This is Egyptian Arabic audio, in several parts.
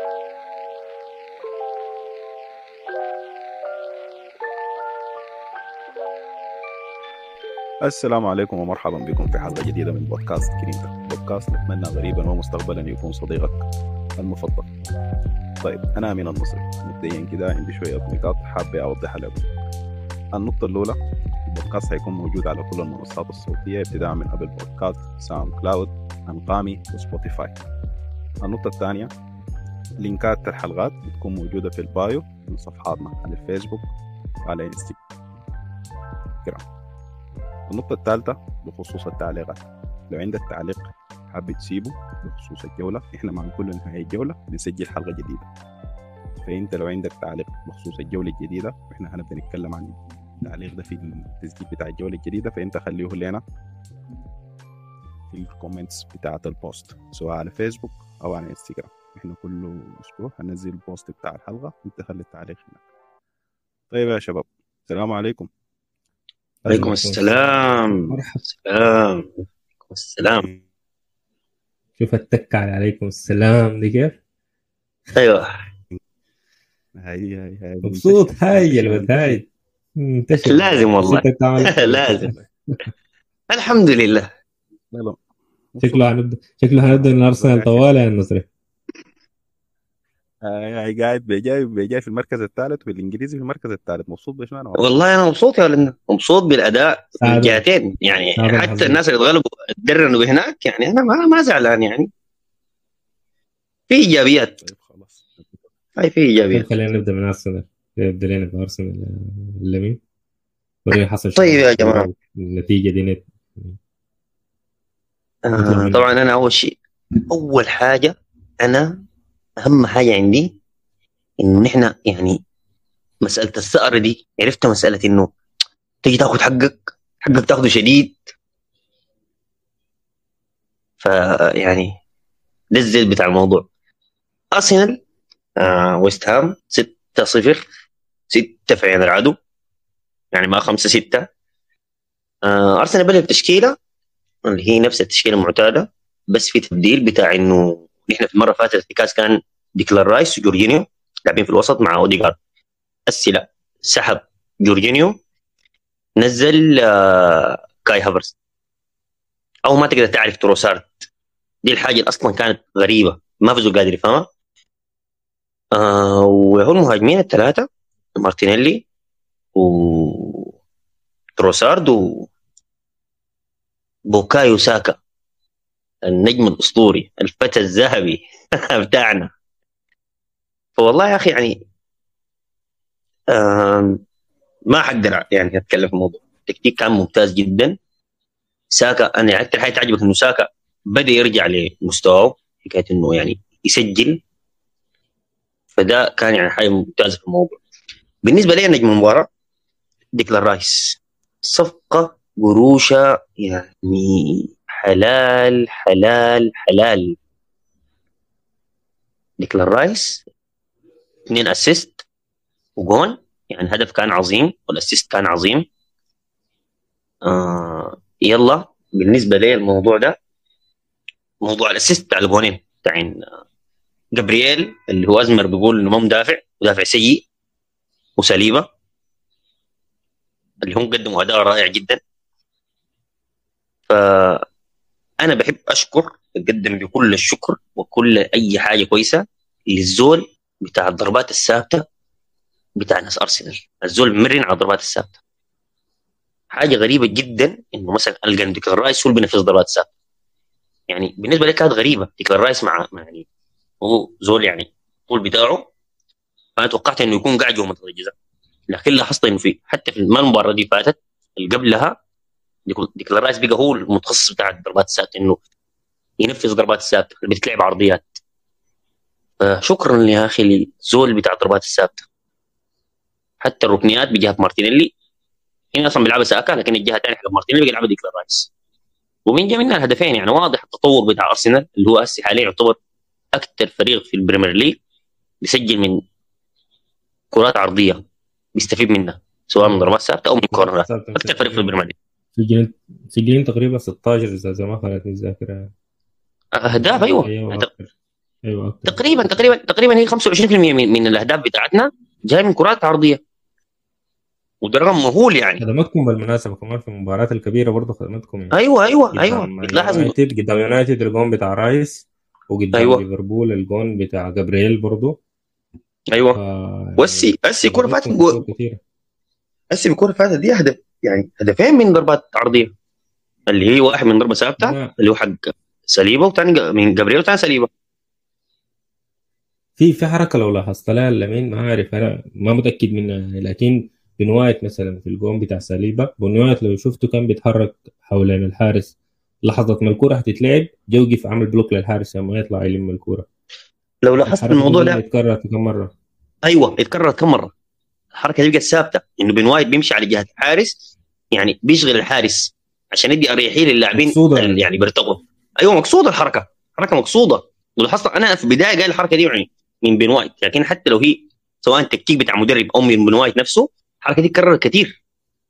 السلام عليكم ومرحبا بكم في حلقة جديدة من بودكاست كريمتا بودكاست نتمنى غريبا ومستقبلا يكون صديقك المفضل طيب أنا أمين النصري مبدئيا كده عندي شوية نقاط حابة أوضحها لكم النقطة الأولى البودكاست هيكون موجود على كل المنصات الصوتية ابتداء من أبل بودكاست ساوند كلاود أنقامي وسبوتيفاي النقطة الثانية لينكات الحلقات بتكون موجودة في البايو من صفحاتنا على الفيسبوك وعلى انستغرام النقطة الثالثة بخصوص التعليقات لو عندك تعليق حابب تسيبه بخصوص الجولة احنا مع كل نهاية جولة بنسجل حلقة جديدة فانت لو عندك تعليق بخصوص الجولة الجديدة احنا هنبدأ نتكلم عن التعليق ده في التسجيل بتاع الجولة الجديدة فانت خليه لنا في الكومنتس بتاعة البوست سواء على فيسبوك او على انستغرام احنا كل اسبوع هننزل البوست بتاع الحلقة انت خلي التعليق هناك طيب يا شباب السلام عليكم عليكم السلام مرحبا السلام عليكم السلام شوف التكة عليكم السلام دي كيف؟ ايوه هاي هاي هاي مبسوط هاي الولد هاي منتشر لازم والله لازم الحمد لله شكله هنبدا شكله هنبدا من ارسنال طوال يا النصري آه قاعد بيجاي بيجاي في المركز الثالث والانجليزي في المركز الثالث مبسوط بشنو انا والله انا مبسوط يا ولدنا مبسوط بالاداء من الجهتين يعني حتى الناس اللي اتغلبوا تدرنوا هناك يعني انا ما ما زعلان يعني في ايجابيات طيب خلاص هاي في ايجابيات خلينا نبدا من ارسنال نبدا لنا بارسنال اللمين ورينا حصل طيب يا جماعه النتيجه دي نت آه طبعا انا اول شيء اول حاجه انا اهم حاجه عندي انه نحن يعني مساله الثأر دي عرفت مساله انه تجي تاخذ حقك حقك تاخذه شديد فيعني ده الزيت بتاع الموضوع ارسنال آه ويست هام 6 0 6 في عين العدو يعني ما 5 6 آه ارسنال بدا بتشكيله اللي هي نفس التشكيله المعتاده بس في تبديل بتاع انه نحن في المره اللي فاتت في كاس كان ديكلار رايس وجورجينيو لاعبين في الوسط مع اوديجارد هسه لا سحب جورجينيو نزل آه كاي هافرز او ما تقدر تعرف تروسارد دي الحاجه اللي اصلا كانت غريبه ما في زول قادر يفهمها آه وهو المهاجمين الثلاثه مارتينيلي و تروسارد و بوكايو ساكا النجم الاسطوري الفتى الذهبي بتاعنا فوالله يا اخي يعني ما حقدر يعني اتكلم في الموضوع التكتيك كان ممتاز جدا ساكا انا اكثر حاجه تعجبك انه ساكا بدا يرجع لمستواه حكايه انه يعني يسجل فده كان يعني حاجه ممتازه في الموضوع بالنسبه لي نجم المباراه ديكلان رايس صفقه قروشه يعني حلال حلال حلال ديكلان رايس اثنين اسيست وجون يعني الهدف كان عظيم والاسيست كان عظيم آه يلا بالنسبه لي الموضوع ده موضوع الاسيست بتاع الجونين بتاع جابرييل اللي هو ازمر بيقول انه ما مدافع مدافع سيء وسليبه اللي هم قدموا اداء رائع جدا فانا بحب اشكر اقدم بكل الشكر وكل اي حاجه كويسه للزول بتاع الضربات الثابته بتاع ناس ارسنال الزول مرن على الضربات الثابته حاجه غريبه جدا انه مثلا الجن ديكلان رايس هو اللي بينفذ الضربات الثابته يعني بالنسبه لي كانت غريبه ديكلان رايس مع يعني هو زول يعني الطول بتاعه فانا توقعت انه يكون قاعد جوا منطقه الجزاء لكن لاحظت انه في حتى في المباراه دي فاتت اللي قبلها ديكلان رايس بقى هو المتخصص بتاع الضربات الثابته انه ينفذ ضربات الثابته اللي بتتلعب عرضيات فشكرا يا اخي لزول بتاع الضربات الثابته حتى الركنيات بجهه مارتينيلي هنا اصلا بيلعبها ساكا لكن الجهه الثانيه حق مارتينيلي بيلعبها ديكلان رايس ومن جا منها الهدفين يعني واضح التطور بتاع ارسنال اللي هو هسه حاليا يعتبر اكثر فريق في البريمير ليج بيسجل من كرات عرضيه بيستفيد منها سواء من ضربات ثابته او من كورنرات اكثر فريق في البريمير ليج سجلين سجلين تقريبا 16 اذا ما خانت الذاكره اهداف ايوه, أيوة ايوه أكتر. تقريبا تقريبا تقريبا هي 25% من, من الاهداف بتاعتنا جاي من كرات عرضيه وده رقم مهول يعني خدمتكم بالمناسبه كمان في المباريات الكبيره برضه خدمتكم يعني ايوه ايوه قدام ايوه بتلاحظ إنه- يونايتد قدام يونايتد الجون بتاع رايس وقدام أيوة. ليفربول الجون بتاع جابرييل برضه ايوه ف- والسي السي كره فاتت خدمتكم جول كتير. السي الكره فاتت دي هدف يعني هدفين من ضربات عرضيه اللي هي واحد من ضربه ثابته ما- اللي هو حق سليبه وثاني من جابرييل وثاني سليبه في في حركه لو لاحظت لها لمين ما عارف انا ما متاكد منها لكن بن وايت مثلا في الجون بتاع ساليبا بن وايت لو شفته كان بيتحرك حوالين الحارس لحظه ما الكره هتتلعب جو وقف عمل بلوك للحارس لما يطلع يلم الكره لو لاحظت الحركة الموضوع دي ده اتكررت كم مره ايوه اتكررت كم مره الحركه دي بقت ثابته انه بن وايت بيمشي على جهه الحارس يعني بيشغل الحارس عشان يدي اريحيه للاعبين مقصودة ال- يعني. يعني بيرتقوا ايوه مقصوده الحركه حركه مقصوده ولاحظت انا في البدايه قال الحركه دي يعني من بن وايت لكن حتى لو هي سواء تكتيك بتاع مدرب او من بن وايت نفسه الحركه دي اتكررت كثير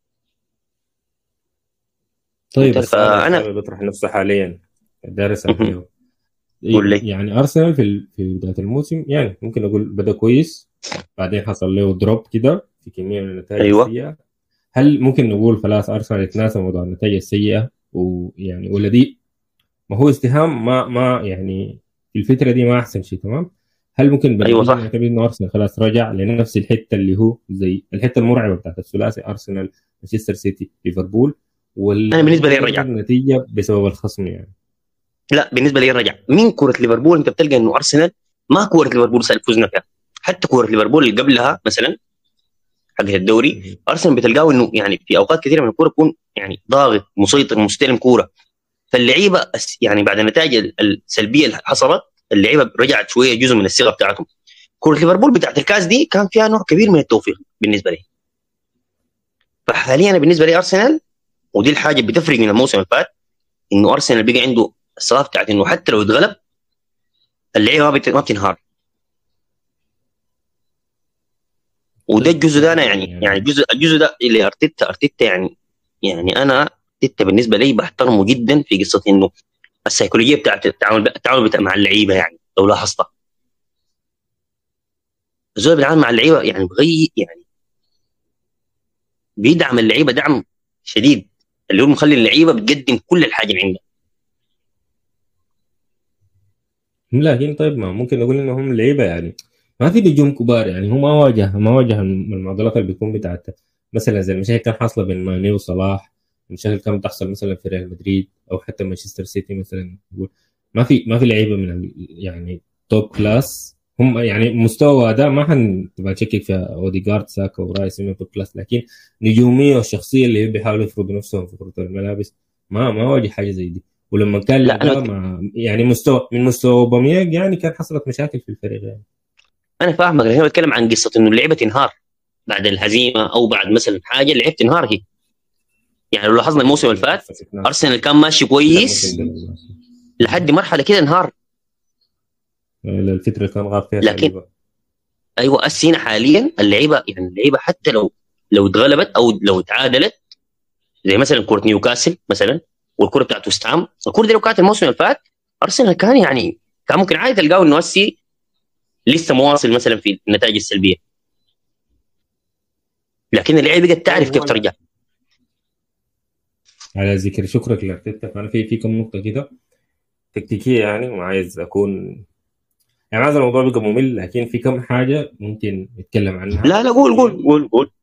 طيب فأنا- السؤال اللي بيطرح نفسه حاليا دارس مهم. عليه قول لي. يعني ارسنال في ال- في بدايه الموسم يعني ممكن اقول بدا كويس بعدين حصل له دروب كده في كميه من النتائج أيوة. السيئه هل ممكن نقول خلاص ارسنال يتناسى موضوع النتائج السيئه ويعني ولا دي ما هو استهام ما ما يعني في الفتره دي ما احسن شيء تمام هل ممكن أيوة صح. نعتبر انه ارسنال خلاص رجع لنفس الحته اللي هو زي الحته المرعبه بتاعت الثلاثي ارسنال مانشستر سيتي ليفربول ولا أنا بالنسبة لي رجع. النتيجه بسبب الخصم يعني لا بالنسبه لي رجع من كره ليفربول انت بتلقى انه ارسنال ما كره ليفربول سال فزنا فيها حتى كره ليفربول اللي قبلها مثلا حق الدوري ارسنال بتلقاه انه يعني في اوقات كثيره من الكوره يكون يعني ضاغط مسيطر مستلم كوره فاللعيبه أس- يعني بعد النتائج ال- السلبيه اللي حصلت اللعيبه رجعت شويه جزء من الثقه بتاعتهم كره ليفربول بتاعت الكاس دي كان فيها نوع كبير من التوفيق بالنسبه لي فحاليا أنا بالنسبه لي ارسنال ودي الحاجه اللي بتفرق من الموسم اللي فات انه ارسنال بقى عنده الصلاه بتاعت انه حتى لو اتغلب اللعيبه ما بت- ما بتنهار وده الجزء ده انا يعني يعني الجزء الجزء ده اللي ارتيتا ارتيتا يعني يعني انا ارتيتا بالنسبه لي بحترمه جدا في قصه انه السيكولوجيه بتاعت التعامل التعامل بتاع مع اللعيبه يعني لو لاحظتها الزول بيتعامل مع اللعيبه يعني بغير يعني بيدعم اللعيبه دعم شديد اللي هو مخلي اللعيبه بتقدم كل الحاجه اللي عندها لكن طيب ما ممكن نقول انهم لعيبه يعني ما في نجوم كبار يعني هو ما واجه ما واجه المعضلات اللي بيكون بتاعت مثلا زي المشاكل كان حاصله بين ماني وصلاح المشاكل كانت بتحصل مثلا في ريال مدريد او حتى مانشستر سيتي مثلا نقول ما في ما في لعيبه من ال- يعني توب كلاس هم يعني مستوى اداء ما حنبقى نشكك في اوديجارد ساكا ورايس انه توب كلاس لكن نجوميه والشخصيه اللي بيحاولوا يفرضوا نفسهم في كره الملابس ما ما واجه حاجه زي دي ولما كان لا، أنا لقاه مع يعني مستوى من مستوى اوباميانج يعني كان حصلت مشاكل في الفريق يعني انا فاهمك لكن انا بتكلم عن قصه انه اللعيبه تنهار بعد الهزيمه او بعد مثلا حاجه اللعيبه تنهار هي يعني لو لاحظنا الموسم اللي فات ارسنال كان ماشي كويس لحد مرحله كده انهار الفتره اللي كان غاب فيها لكن- ساليبا. ايوه السين حاليا اللعيبه يعني اللعيبه حتى لو لو اتغلبت او لو تعادلت زي مثلا كره نيوكاسل مثلا والكره بتاعت وست هام الكره دي لو كانت الموسم اللي فات ارسنال كان يعني كان ممكن عادي تلقاه انه السي لسه مواصل مثلا في النتائج السلبيه لكن اللعيبه بقت تعرف كيف ترجع على ذكر شكرك لارتيتا فانا في في كم نقطه كده تكتيكيه يعني وعايز اكون يعني هذا الموضوع بقى ممل لكن في كم حاجه ممكن نتكلم عنها لا لا قول قول قول قول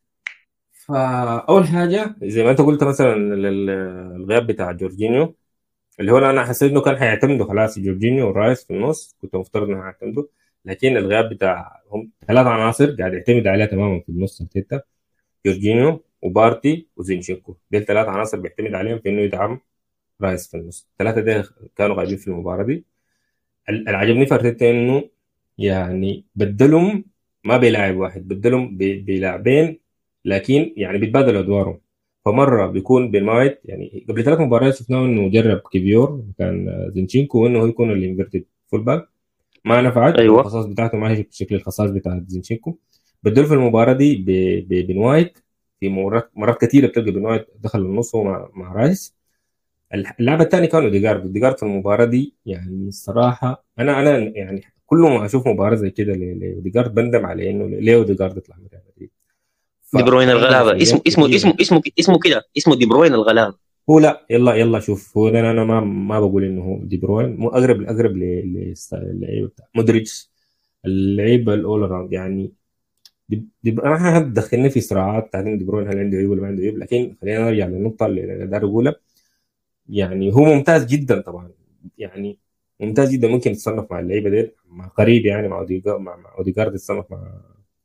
فاول حاجه زي ما انت قلت مثلا ال- ال- الغياب بتاع جورجينيو اللي هو انا حسيت انه كان حيعتمدوا خلاص جورجينيو ورايس في النص كنت مفترض انه حيعتمدوا لكن الغياب بتاع هم ثلاث عناصر قاعد يعتمد عليها تماما في النص ارتيتا جورجينيو وبارتي وزينشينكو دي الثلاث عناصر بيعتمد عليهم في انه يدعم رايس في النص الثلاثه دي كانوا غايبين في المباراه دي ال- اللي عجبني في ارتيتا انه يعني بدلهم ما بيلاعب واحد بدلهم ب- بلاعبين لكن يعني بيتبادلوا ادوارهم فمره بيكون بن وايت يعني قبل ثلاث مباريات شفناه انه جرب كيفيور كان زينشينكو وانه هو يكون الانفرتد فول باك ما نفعت أيوة. الخصائص بتاعته ما هي شكل الخصائص بتاعت زينشينكو بدلوا في المباراه دي ب- ببن وايت في مرات مرات كثيره بتلقى بن وايت دخل النص هو مع, مع رايس اللاعب الثاني كان اوديجارد اوديجارد في المباراه دي يعني الصراحه انا انا يعني كل ما اشوف مباراه زي كده لاوديجارد بندم على انه ليه اوديجارد يطلع من ريال مدريد دي بروين الغلابه اسمه اسمه اسمه اسمه اسمه كده اسمه دي بروين الغلابه هو لا يلا يلا شوف هو انا انا ما ما بقول انه هو دي بروين مو اقرب اقرب للعيب بتاع مودريتش اللعيب الاول راوند يعني دي, دي انا هتدخلني في صراعات بتاعت دي بروين هل عنده عيوب ولا ما عنده عيوب لكن خلينا نرجع للنقطه اللي دار اقولها يعني هو ممتاز جدا طبعا يعني ممتاز جدا ممكن يتصنف مع اللعيبه دي مع قريب يعني مع اوديجارد مع, مع اوديجارد يتصنف مع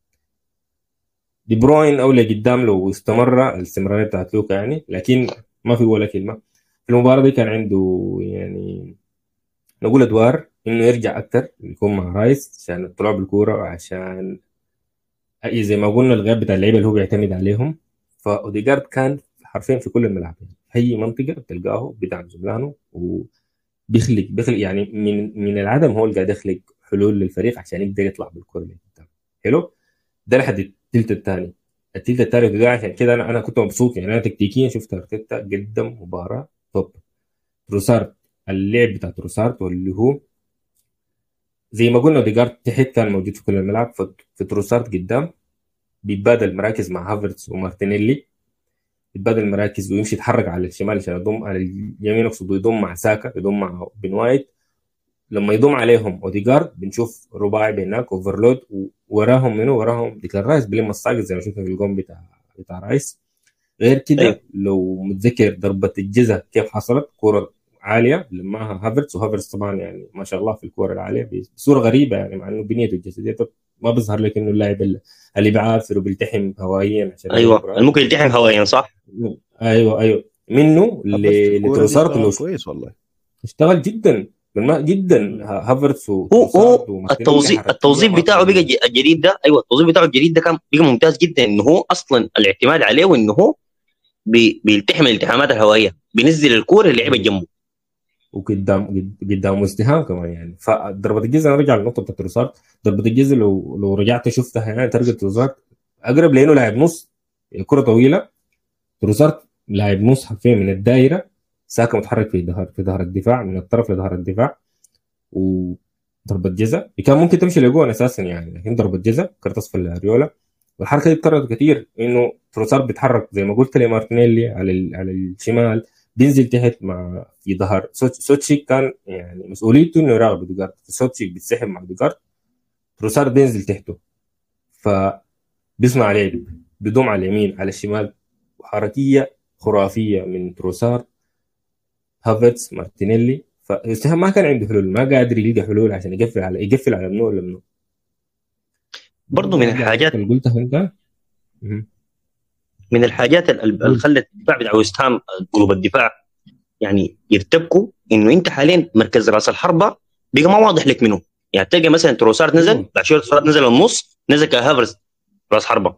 دي بروين اولى قدام لو استمر الاستمراريه بتاعت لوكا يعني لكن ما في ولا كلمه في المباراه دي كان عنده يعني نقول ادوار انه يرجع اكثر يكون مع رايس عشان الطلوع بالكوره وعشان زي ما قلنا الغياب بتاع اللعيبه اللي هو بيعتمد عليهم فاوديجارد كان حرفيا في كل الملعب يعني اي منطقه بتلقاه بدعم زملانه وبيخلق بيخلق يعني من من العدم هو اللي قاعد يخلق حلول للفريق عشان يقدر يطلع بالكره اللي قدام حلو ده لحد الثلث الثاني الثلث الثالث ده عشان كده انا انا كنت مبسوط يعني انا تكتيكيا شفت ارتيتا قدم مباراه توب تروسارد اللعب بتاع تروسارد واللي هو زي ما قلنا ديجارد تحت كان موجود في كل الملعب في تروسارد قدام بيتبادل مراكز مع هافرتس ومارتينيلي يتبادل المراكز ويمشي يتحرك على الشمال عشان يضم على اليمين اقصد يضم مع ساكا يضم مع بن وايت لما يضم عليهم اوديجارد بنشوف رباعي بهناك اوفرلود وراهم منو وراهم ديكلان رايس بلم الصاقل زي ما شفنا في الجون بتاع بتاع رايس غير كده أيوه. لو متذكر ضربه الجزاء كيف حصلت كوره عاليه لماها هافرتس وهافرتس طبعا يعني ما شاء الله في الكوره العاليه بصوره غريبه يعني مع انه بنيته الجسديه ما بيظهر لك انه اللاعب اللي بيعافر وبيلتحم هوائيا عشان ايوه ممكن يلتحم هوائيا صح؟ ايوه ايوه منه لتروسارد لو كويس والله اشتغل جدا جدا هافرتس هو هو التوظيف التوظيف بتاعه بقى الجديد ده ايوه التوظيف بتاعه الجديد ده كان بقى ممتاز جدا انه هو اصلا الاعتماد عليه وانه هو بيلتحم الالتحامات الهوائيه بينزل الكوره اللي لعبت جنبه وقدام قدام ازدحام كمان يعني فضربه الجزاء نرجع للنقطه بتاعت تروسارد ضربه الجزاء لو لو رجعت شفتها يعني ترجع تروسارد اقرب لانه لاعب نص كره طويله تروسارد لاعب نص حرفيا من الدائره ساكا متحرك في ظهر في ظهر الدفاع من الطرف لظهر الدفاع وضربه جزاء كان ممكن تمشي لجون اساسا يعني لكن ضربه جزاء كرت اصفر لاريولا والحركه دي اتكررت كثير انه تروسارد بيتحرك زي ما قلت لمارتينيلي على على الشمال بينزل تحت مع في ظهر سوتشي كان يعني مسؤوليته انه يراقب اوديجارد سوتشي بيتسحب مع اوديجارد تروسارد بينزل تحته ف بيصنع لعب بيضم على اليمين على الشمال وحركيه خرافيه من تروسارد هافرتس مارتينيلي فاستهام ما كان عنده حلول ما قادر يلقى حلول عشان يقفل على يقفل على منو ولا منو برضه من الحاجات اللي قلتها انت من الحاجات اللي خلت الدفاع بتاع ويست هام قلوب الدفاع يعني يرتبكوا انه انت حاليا مركز راس الحربه بقى ما واضح لك منه يعني تلقى مثلا تروسارد نزل بعد شويه تروسارد نزل النص نزل كهافرز راس حربه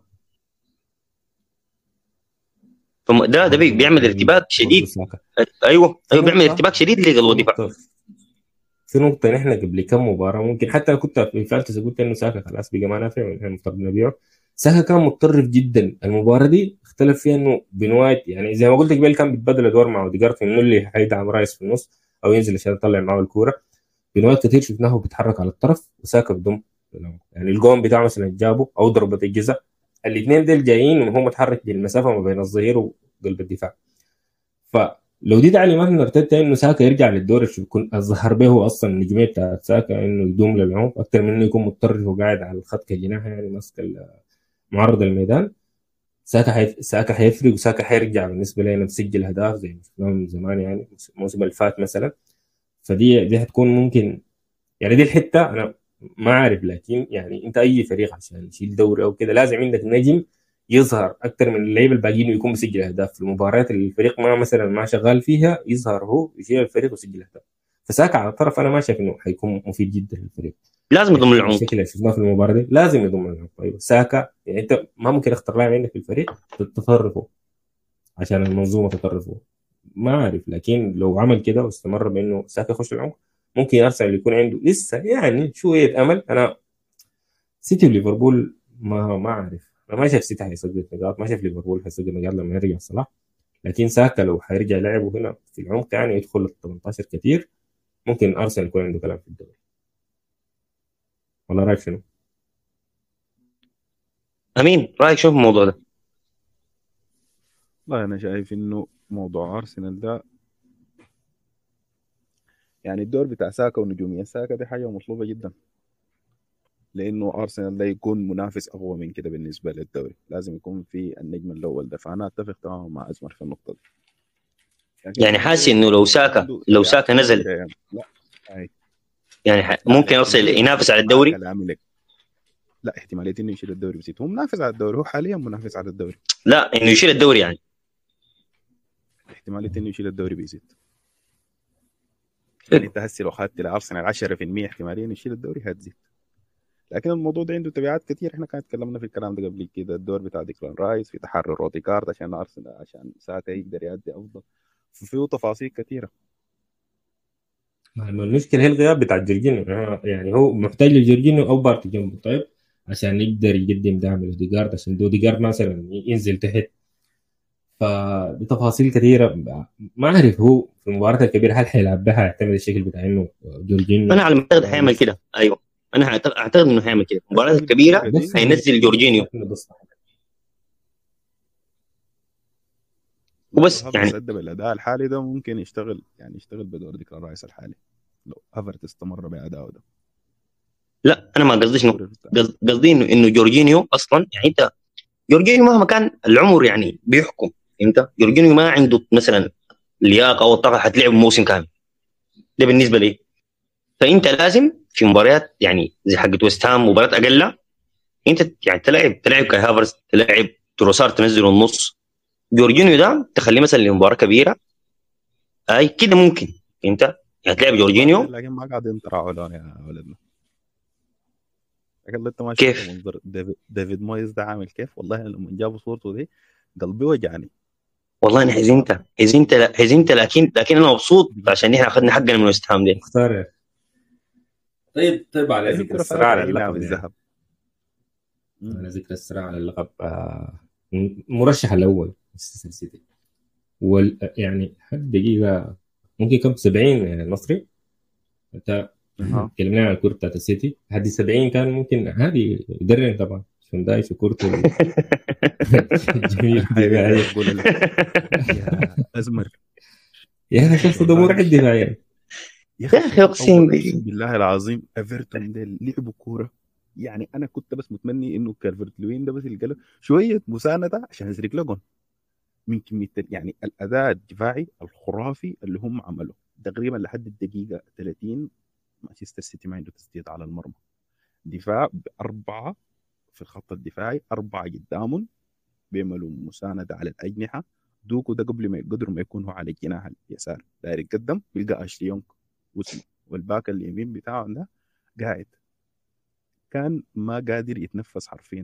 ده ده بيعمل ارتباك شديد ايوه ايوه بيعمل ارتباك شديد لقلب الدفاع في نقطة نحن قبل كم مباراة ممكن حتى كنت في فانتسي قلت انه ساكا خلاص بقى ما نافع ونحن مفترض نبيعه ساكا كان متطرف جدا المباراه دي اختلف فيها انه بن وايت يعني زي ما قلت قبل كان بيتبادل ادوار مع اوديجارد انه اللي حيدعم رايس في النص او ينزل عشان يطلع معه الكوره بن وايت كثير شفناه بيتحرك على الطرف وساكا بضم يعني الجون بتاعه مثلا جابه او ضربه الجزاء الاثنين دول جايين وهو متحرك بالمسافه ما بين الظهير وقلب الدفاع فلو دي تعليمات من ارتيتا انه ساكا يرجع للدور اللي يكون الظهر به هو اصلا النجميه بتاعت ساكا انه يدوم للعمق اكثر من انه يكون متطرف وقاعد على الخط كجناح يعني ماسك معرض الميدان ساكا حيف... ساكا حيفرق وساكا حيرجع بالنسبه لنا بسجل اهداف زي ما شفناه من زمان يعني الموسم اللي فات مثلا فدي دي حتكون ممكن يعني دي الحته انا ما عارف لكن يعني انت اي فريق عشان يشيل دوري او كده لازم عندك نجم يظهر اكثر من اللعيبه الباقيين ويكون بيسجل اهداف في المباريات اللي الفريق ما مثلا ما شغال فيها يظهر هو يشيل الفريق ويسجل اهداف فساكا على الطرف انا ما شايف انه حيكون مفيد جدا للفريق لازم يضم العمق الشكل اللي شفناه في المباراه دي لازم يضم العمق ايوه ساكا يعني انت ما ممكن اختار لاعب عندك في الفريق تتصرفه عشان المنظومه تطرفه ما اعرف لكن لو عمل كده واستمر بانه ساكا يخش العمق ممكن ارسنال يكون عنده لسه يعني شويه امل انا سيتي وليفربول ما ما اعرف انا ما شايف سيتي حيسجل نقاط ما شايف ليفربول حيسجل نقاط لما يرجع صلاح لكن ساكا لو حيرجع لعبه هنا في العمق يعني يدخل ال 18 كثير ممكن ارسنال يكون عنده كلام في الدوري ولا رايك شنو؟ امين رايك شو في الموضوع ده؟ والله انا شايف انه موضوع ارسنال ده يعني الدور بتاع ساكا ونجومية ساكا دي حاجة مطلوبة جدا لانه ارسنال ده يكون منافس اقوى من كده بالنسبة للدوري لازم يكون في النجم الاول ده فانا اتفق تماما مع ازمر في النقطة دي لكن يعني حاسس انه لو ساكا عنده لو استعداد ساكا نزل كبيرة يعني. لا هاي. يعني ح- ممكن يصل ينافس على الدوري كلامي لك لا احتمالية انه يشيل الدوري بزيد هو منافس على الدوري هو حاليا منافس على الدوري لا انه يشيل الدوري يعني احتمالية انه يشيل الدوري بيزيد يعني انت هسه لو اخذت لارسنال 10% احتماليه انه يشيل الدوري هتزيد لكن الموضوع ده عنده تبعات كثير احنا كان تكلمنا في الكلام ده قبل كده الدور بتاع ديكلان رايس في تحرر روديكارد عشان ارسنال عشان ساكا يقدر يأدي افضل فيه تفاصيل كثيره ما المشكله هي الغياب بتاع جورجينيو يعني هو محتاج لجورجينيو او بارتي جنبه طيب عشان يقدر يقدم دعم لديجارد عشان دو ديجارد مثلا ينزل تحت فدي تفاصيل كثيره ما اعرف هو في المباراه الكبيره هل حيلعب بها يعتمد الشكل بتاع انه جورجينيو انا على ما اعتقد حيعمل كده ايوه انا أعتقد- اعتقد انه حيعمل كده المباراه الكبيره بس- هينزل جورجينيو بس وبس هافرتز يعني ادى بالاداء الحالي ده ممكن يشتغل يعني يشتغل بدور ديكلان رايس الحالي لو هافرتز استمر بادائه ده لا انا ما قصدي شنو قصد- قصدي انه انه جورجينيو اصلا يعني انت جورجينيو مهما كان العمر يعني بيحكم انت جورجينيو ما عنده مثلا لياقه او الطاقه حتلعب موسم كامل ده بالنسبه لي فانت لازم في مباريات يعني زي حقت ويست هام مباراه اقل انت يعني تلعب تلعب كاي هافرز تلعب تروسار تنزله النص جورجينيو ده تخليه مثلا لمباراه كبيره اي كده ممكن انت يعني تلعب جورجينيو لكن ما قاعدين تراعوا يا ولدنا لكن انت ما كيف؟ شفت منظر ديفيد, ديفيد مويز ده عامل كيف والله لما جابوا صورته دي قلبي وجعني والله انا حزنت حزنت حزنت لكن لكن انا مبسوط عشان احنا اخذنا حقنا من ويست هام دي مختار يا أخي. طيب طيب على لأنه ذكر كرة الصراع على فاتت يلعب اللقب يعني. الذهب على ذكر الصراع على اللقب آه، المرشح الاول مانشستر سيتي وال يعني حد دقيقه ممكن كم 70 يا نصري انت أها. تكلمنا عن الكوره بتاعت السيتي لحد 70 كان ممكن هذه يدرن طبعا شوندايش وكورته الجميل الدفاعيه بقول لك يا ازمر يا اخي الشخص ده مرعب دفاعيا يا أخي أقسم أول- بالله. اقسم بالله العظيم ايفرتون ده لعبوا كوره يعني انا كنت بس متمني انه كالفرت لوين ده بس يلقى له شويه مسانده عشان يسرق له جون من كميه يعني الاداء الدفاعي الخرافي اللي هم عملوه تقريبا لحد الدقيقه 30 مانشستر سيتي ما عنده تسديد على المرمى دفاع باربعه في الخط الدفاعي اربعه قدامهم بيعملوا مسانده على الاجنحه دوكو ده قبل ما قدر ما يكون هو على الجناح اليسار داير يتقدم بيلقى اشلي يونغ واسمه والباك اليمين بتاعه ده قاعد كان ما قادر يتنفس حرفيا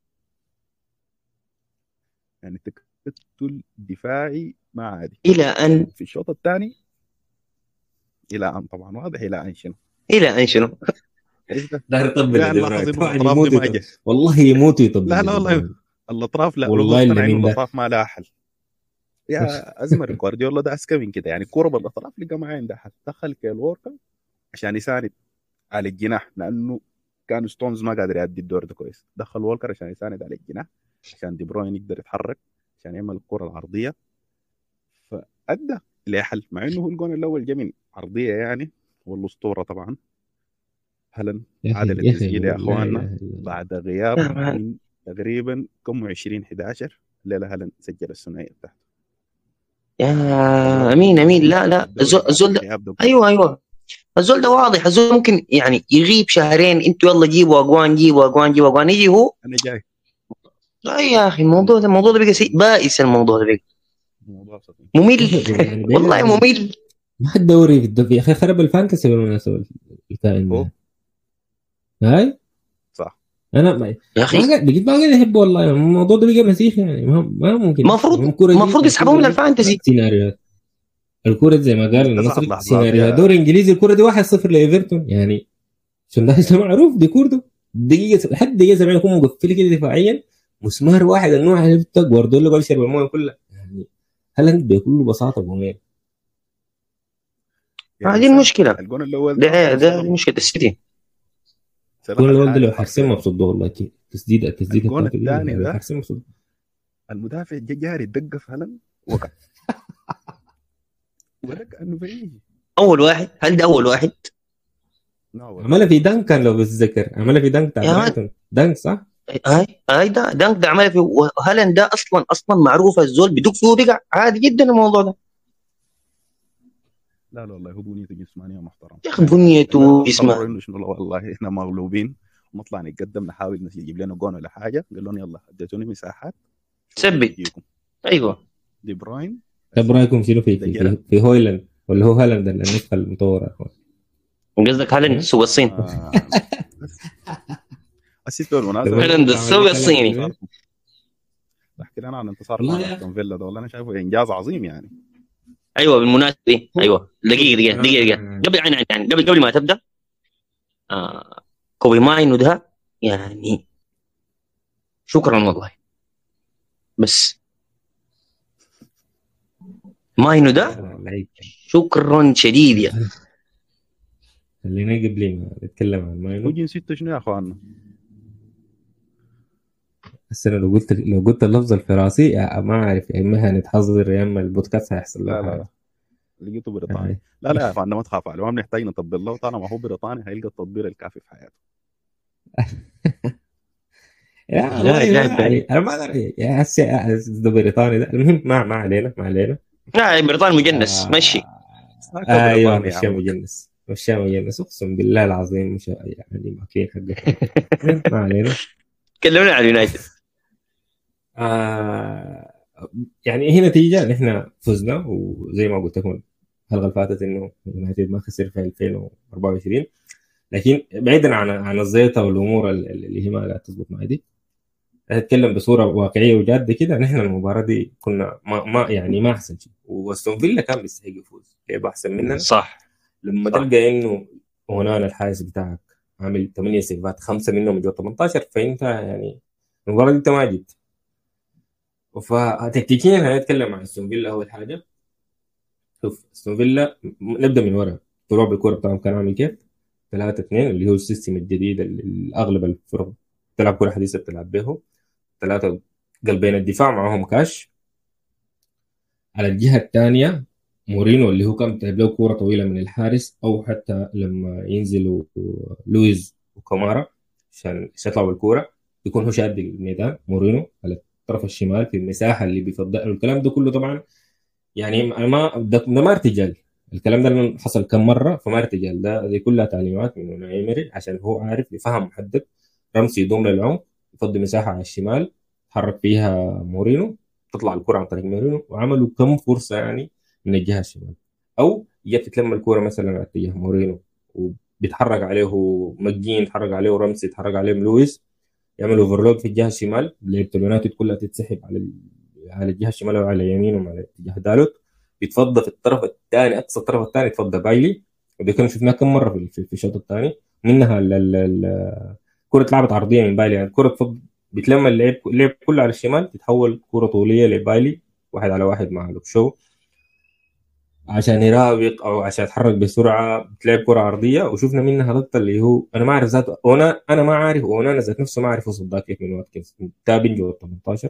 يعني تكتل دفاعي ما عادي الى ان في الشوط الثاني الى ان طبعا واضح الى ان شنو الى ان شنو ايش ده؟ داير يطبل لا الدفاع. لاحظ طبعاً انه الاطراف يموت دي ما يطبل. جا والله يموت يطبل لا لا والله الاطراف لا والله والله اللي من ده. الاطراف ما لها حل يا ازمر جوارديولا ده اذكى من كده يعني الكوره بالاطراف لقى ما عندها حل دخل كيل ووركر عشان يساند على الجناح لانه كان ستونز ما قادر يأدي الدور ده كويس دخل وولكر عشان يساند على الجناح عشان دي بروين يقدر يتحرك عشان يعمل الكره العرضيه فادى لحل مع انه هو الجون الاول جا من عرضيه يعني والاسطوره طبعا هلا عادل التسجيل يا أخواننا. بعد غياب من تقريبا كم 20 11 الليله هلا سجل الثنائيه بتاعته يا امين امين لا لا الزول الزول ده الغياب ده ايوه ايوه الزول ده واضح الزول ممكن يعني يغيب شهرين انتوا يلا جيبوا اجوان جيبوا اجوان جيبوا اجوان يجي هو انا جاي لا يا اخي الموضوع ده الموضوع ده بقى سيء بائس الموضوع ده بقى الموضوع سطحي. ممل يعني والله ممل ما الدوري في الدوري يا اخي خرب الفانتسي بالمناسبه الكائن هو؟ ده. هاي صح انا ما يا ما اخي قاعد بقيت ما قاعد احب والله الموضوع ده بقى مسيح يعني ما, ما ممكن مفروض- الكرة دي- مفروض يسحبوه من الكرة دي الفانتسي. سيناريوهات الكرة زي ما قال تسع النصر لحظات سيناريوهات يا- دوري انجليزي الكرة دي 1-0 لايفرتون يعني شندايش ده معروف دي كورته دقيقة لحد دقيقة 70 يكون مقفل كده دفاعيا مسمار واحد النوع عرفته جوارديولا بقى يشرب المويه كلها يعني هالاند بكل بساطه جونين يعني هذه المشكله الجون الاول ده ده مشكله السيتي الجون الاول ده لو حارسين مبسوط والله كي تسديد التسديد الجون التالت دي الثاني لو ده حارسين مبسوط المدافع جا جاري دق في هالاند وقع ولا كانه بعيد اول واحد هل ده اول واحد؟ لا والله. عملها في دانكن لو بتتذكر عملها في دانك يا تاع مان. برايتون دانك صح؟ هاي هاي ده دانك ده عملها في وهالاند ده اصلا اصلا معروف الزول بدق فيه وبقع عادي جدا الموضوع ده لا لا والله هو بنيته جسمانيه محترم يا اخي بنيته جسمه قرروا انه شنو والله احنا مغلوبين ونطلع نتقدم نحاول نجيب لنا جون ولا حاجه قال لهم يلا اديتوني مساحات ثبت. يجيكم. ايوه دي بروين طيب رايكم شنو في في, في, في هويلاند ولا هو هالاند النسخه المطوره قصدك هالاند سوق الصين آه. اسيت بالمناسبه هالاند السوق الصيني احكي لنا عن انتصار والله مع يا استون فيلا ده والله انا شايفه انجاز عظيم يعني ايوه بالمناسبه دي ايوه دقيقه دقيقه دقيقه دقيقه قبل يعني يعني قبل قبل ما تبدا آه كوبي ماينو ده يعني شكرا والله بس ماينو ده لعيب شكرا شديد يا خلينا قبل ما نتكلم عن هو ماينو جنسيته شنو يا اخواننا؟ بس انا لو قلت لو قلت اللفظ الفرنسي يا ما اعرف يا اما هنتحذر يا اما البودكاست هيحصل له لا لا حاجه لقيته بريطاني آه. لا لا يا اخواننا ما تخاف عليه ما بنحتاج نطبل له طالما هو بريطاني هيلقى التطبيل الكافي في حياته يا لا، والله لا، ما يعني انا ما ادري يا هسه ده بريطاني ده المهم ما ما علينا ما علينا لا بريطاني مجنس آه. مشي ايوه بريطاني يا مشى عم. مجنس مشى مجنس اقسم بالله العظيم مش يعني ماكلين حقك ما علينا كلمنا عن اليونايتد آه يعني هي نتيجه نحن فزنا وزي ما قلت لكم الحلقه اللي فاتت انه يونايتد ما خسر في 2024 لكن بعيدا عن عن الزيطه والامور ال- ال- اللي هي ما قاعده تظبط معي دي اتكلم بصوره واقعيه وجاده كده نحن المباراه دي كنا ما, ما يعني ما احسن شيء واستون فيلا كان بيستحق يفوز لعب احسن مننا صح لما صح. تلقى انه هونانا الحارس بتاعك عامل 8 سيفات خمسه منهم جو 18 فانت يعني المباراه دي انت ما جيت فتكتيكيا هنتكلم عن استون فيلا اول حاجه شوف استون فيلا م- نبدا من ورا طلوع بالكوره بتاعهم كان عامل كيف؟ 3 2 اللي هو السيستم الجديد اللي اللي اغلب الفرق تلعب كوره حديثه بتلعب به ثلاثه قلبين الدفاع معاهم كاش على الجهه الثانيه مورينو اللي هو كان بتلعب له كوره طويله من الحارس او حتى لما ينزلوا لويز وكامارا عشان عشان يطلعوا بالكوره يكون هو شاد الميدان مورينو على الطرف الشمال في المساحه اللي بيفضل الكلام ده كله طبعا يعني أنا ما ده, ده ما ارتجال الكلام ده حصل كم مره فما ارتجال ده دي كلها تعليمات من أوناي إيمري عشان هو عارف يفهم محدد رمسي يضم للعمق يفضي مساحه على الشمال تحرك فيها مورينو تطلع الكره عن طريق مورينو وعملوا كم فرصه يعني من الجهه الشمال او جت تتلم الكوره مثلا على اتجاه مورينو وبيتحرك عليه مجين يتحرك عليه رمسي يتحرك عليه لويس يعمل اوفرلود في الجهه الشمال لعيبه اليونايتد كلها تتسحب على ال- على الجهه الشمال وعلى يمينهم على اتجاه دالوت بيتفضى في الطرف الثاني اقصى الطرف الثاني يتفضى بايلي ودي كنا شفناها كم مره في في- في الشوط الثاني منها ال- ال- ال- الكره اتلعبت عرضيه من بايلي يعني الكره تفض بيتلم اللعب اللعب كله على الشمال تتحول كره طوليه لبايلي واحد على واحد مع لوكشو عشان يراوغ او عشان يتحرك بسرعه بتلعب كره عرضيه وشفنا منها لقطه اللي هو انا ما اعرف ذاته وانا انا ما عارف وانا ذات نفسه ما اعرف وصل ذاك كيف من واتكنز تابن جوا 18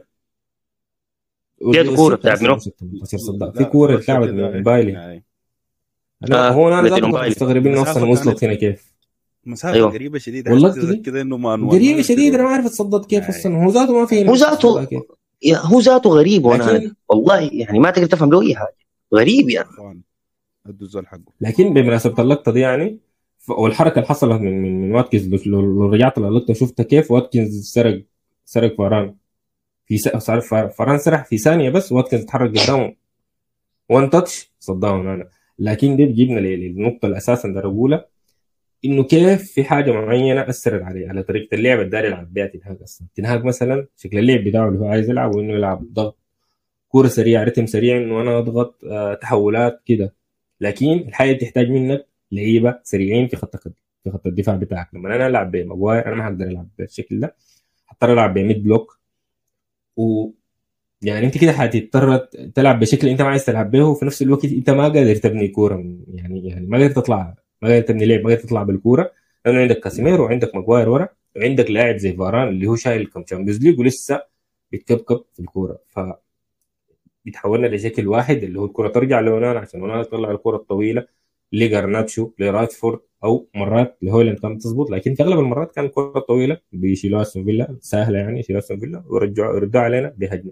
جات كورة بتاعت منو؟ 18 صدق في كوره اتلعبت من بايلي يعني انا آه، هو انا بتاعت ذاته كنت بايلي. مستغرب انه اصلا مسافة وصلت كانت- هنا كيف مسافه أيوة. قريبه شديده والله حسيت كده. كده انه ما قريبه شديد انا ما اعرف اتصدت كيف أي. اصلا هو ذاته ما في هو ذاته- تصدها كيف. يا هو ذاته غريب وانا لكن والله يعني ما تقدر تفهم له اي حاجه غريب يعني اخوان ادوا الزول حقه لكن بمناسبه اللقطه دي يعني ف- والحركه اللي حصلت من من, من واتكنز لو, لو رجعت للقطه شفتها كيف واتكنز سرق سرق فاران في س... صار فا- فاران سرح في ثانيه بس واتكنز تحرك قدامه وان تاتش صدام انا لكن دي بيجيبنا لل- للنقطه اللي اساسا ده اقولها انه كيف في حاجه معينه اثرت عليه على طريقه اللعب اللي داير يلعب بها تنهاج اصلا تنهاج مثلا شكل اللعب بتاعه اللي هو عايز يلعب وانه يلعب ضغط كوره سريعه رتم سريع انه انا اضغط آه تحولات كده لكن الحاجه دي تحتاج منك لعيبه سريعين في خط في خط الدفاع بتاعك لما انا العب بماجواير انا ما هقدر العب بالشكل ده هضطر العب بميد بلوك و يعني انت كده حتضطر تلعب بشكل انت ما عايز تلعب به وفي نفس الوقت انت ما قادر تبني كوره يعني يعني ما قادر تطلع ما قادر تبني لعب ما قادر تطلع بالكوره لانه عندك كاسيميرو وعندك ماجواير ورا وعندك لاعب زي فاران اللي هو شايل كم تشامبيونز ليج ولسه بيتكبكب في الكوره ف بيتحولنا لشكل واحد اللي هو الكره ترجع لونانا عشان اونانا يطلع الكره الطويله لجرناتشو لراتفورد او مرات لهويلاند كانت تظبط لكن في اغلب المرات كانت الكره طويله بيشيلوها استون فيلا سهله يعني يشيلوها استون فيلا ويرجعوا يردوا علينا بهجمه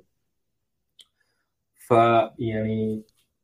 فيعني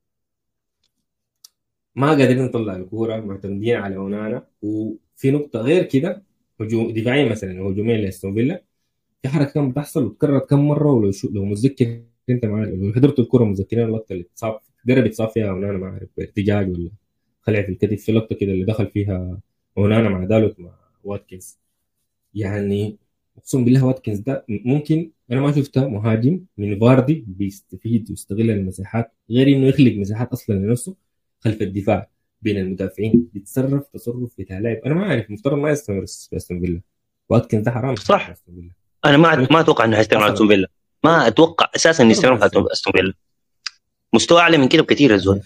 ما قادرين نطلع الكوره معتمدين على اونانا وفي نقطه غير كده هجوم دفاعيا مثلا هجوميا لاستون فيلا في حركه كانت بتحصل وتكررت كم مره ولو شو لو متذكر انت معي لو حضرت الكوره متذكرين اللقطه اللي اتصاب قرب يتصاب فيها اونانا ما اعرف ارتجاج ولا خلع في الكتف في لقطه كده اللي دخل فيها اونانا مع دالوت مع واتكنز يعني اقسم بالله واتكنز ده ممكن انا ما شفته مهاجم من فاردي بيستفيد ويستغل المساحات غير انه يخلق مساحات اصلا لنفسه خلف الدفاع بين المدافعين بيتصرف تصرف بتاع لاعب انا ما اعرف المفترض ما يستمر في استون فيلا واتكنز ده حرام صح انا ما ما اتوقع انه حيستمر في استون فيلا ما اتوقع اساسا انه يستمر في استون فيلا مستوى اعلى من كده بكثير الزول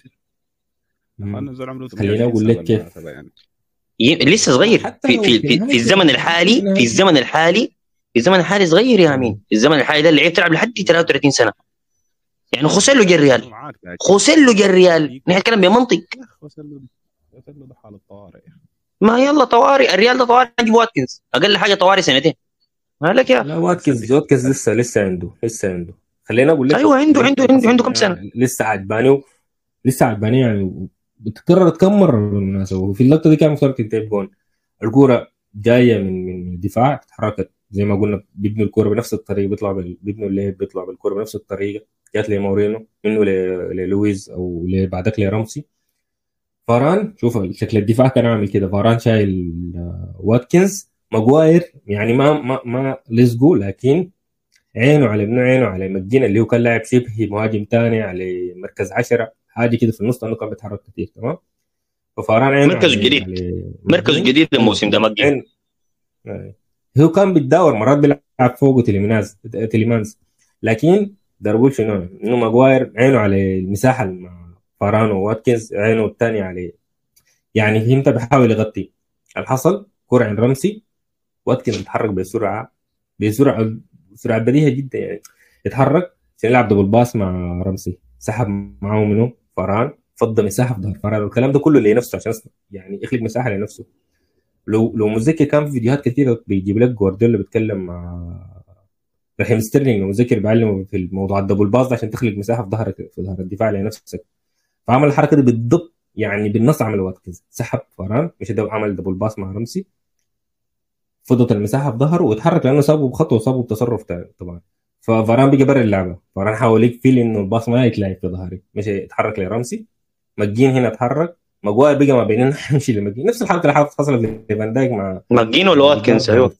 خليني اقول لك كيف يعني. لسه صغير في في في, في الزمن الحالي في الزمن الحالي في الزمن الحالي صغير يا امين في الزمن الحالي ده اللعيب تلعب لحد 33 سنه يعني خوسيلو جا الريال خوسيلو جا الريال نحن نتكلم بمنطق خوسيلو ده حاله طوارئ ما يلا طوارئ الريال ده طوارئ نجيب واتكنز اقل حاجه طوارئ سنتين ما لك يا لا واتكنز واتكنز لسه لسه عنده لسه عنده خلينا اقول لك ايوه عنده عنده عنده عنده كم سنه لسه عجباني لسه عجباني يعني بتكررت كم مره بالمناسبه وفي اللقطه دي كان مفترض تنتهي بجون الكوره جايه من من الدفاع تحركت زي ما قلنا بيبنوا الكوره بنفس الطريقه بيطلع بيبنوا اللعب بيطلع بالكوره بنفس الطريقه جات لي مورينو منه للويز او بعدك لرمسي فاران شوف شكل الدفاع كان عامل كده فاران شايل واتكنز ماجواير يعني ما ما ما لزقوا لكن عينه على ابنه عينه على مجين اللي هو كان لاعب شبه مهاجم ثاني على مركز عشرة حاجه كده في النص لانه كان بيتحرك كثير تمام ففاران عينه مركز جديد مركز جديد الموسم ده مجين هو كان بيتداور مرات بيلعب فوقه تليمانز تليمانز لكن ده اقول شنو انه ماجواير عينه على المساحه مع فاران وواتكنز عينه الثانيه عليه يعني فهمت بيحاول يغطي الحصل كرة عند رمسي واتكنز بيتحرك بسرعه بسرعه سرعه بديهه جدا يعني يتحرك عشان يلعب دبل باس مع رمسي سحب معاه منه فران فضى مساحه في ظهر فران والكلام ده كله لنفسه عشان يعني يخلق مساحه لنفسه لو لو متذكر كان في فيديوهات كثيره بيجيب لك جوارديولا بيتكلم مع رحيم ستيرلينج لو متذكر بيعلمه في الموضوع الدبل باس عشان تخلق مساحه في ظهرك في ظهر الدفاع لنفسك فعمل الحركه دي بالضبط يعني بالنص عمل واتكنز سحب فران مش عمل دبل باس مع رمسي فضت المساحه في ظهره واتحرك لانه سابه بخطوه وسابه بتصرف طبعا ففاران بقى برا اللعبه فاران حاول يقفل انه الباص ما يتلعب في ظهري مشي يتحرك لرمسي مجين هنا اتحرك مجواير بقى ما بيننا حمشي لمجين نفس الحركه اللي حصلت لفان دايك مع مجين ولا واتكنز ايوه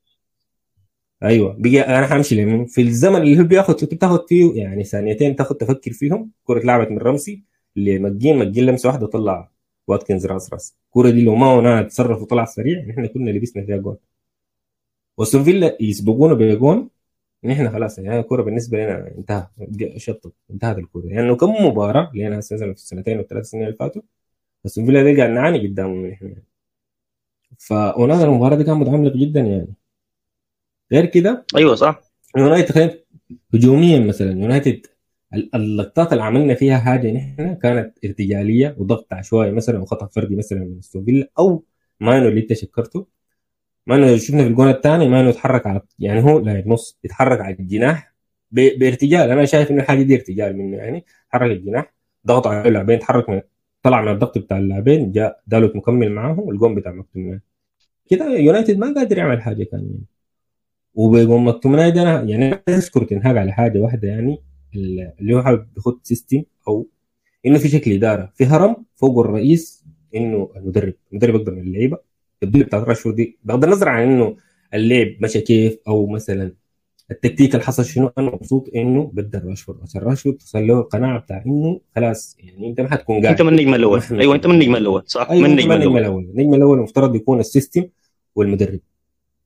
ايوه بقى انا حمشي لمين في الزمن اللي هو بياخد بتاخد فيه يعني ثانيتين تاخد تفكر فيهم كره لعبت من رمسي لمجين مجين لمسه واحده طلع واتكنز راس راس الكوره دي لو ما هنا تصرف وطلع سريع نحن كنا لبسنا فيها جول واستون فيلا يسبقونا بجون نحن خلاص يعني الكوره بالنسبه لنا انتهى شطب انتهت الكوره لانه يعني كم مباراه لنا مثلا في السنتين والثلاث سنين اللي فاتوا بس فيلا دي قاعد نعاني قدامهم نحن يعني. فاونانا المباراه دي كان متعمق جدا يعني غير كده ايوه صح يونايتد هجوميا مثلا يونايتد اللقطات اللي عملنا فيها حاجه نحن كانت ارتجاليه وضغط عشوائي مثلا وخطا فردي مثلا من فيلا او مانو اللي انت شكرته مانو شفنا في الجون الثاني مانو يتحرك على يعني هو لاعب نص يتحرك على الجناح بارتجال انا شايف انه الحاجه دي ارتجال منه يعني تحرك الجناح ضغط على اللاعبين تحرك من طلع من الضغط بتاع اللاعبين جاء دالوت مكمل معاهم والجون بتاع مكتومناي كده يونايتد ما قادر يعمل حاجه كان يعني وبيقوم مكتومناي ده أنا يعني اذكر تنهاج على حاجه واحده يعني اللي هو حابب يخط سيستم او انه في شكل اداره في هرم فوق الرئيس انه المدرب المدرب اقدر من اللعيبه الدنيا بتاعت راشفورد دي بغض النظر عن انه اللعب مشى كيف او مثلا التكتيك اللي حصل شنو انا مبسوط انه بدل راشفورد عشان راشفورد تصل له القناعه بتاع انه خلاص يعني انت ما حتكون قاعد انت من النجم الاول ايوه انت من النجم الاول صح أيوة من النجم الاول النجم الاول المفترض يكون السيستم والمدرب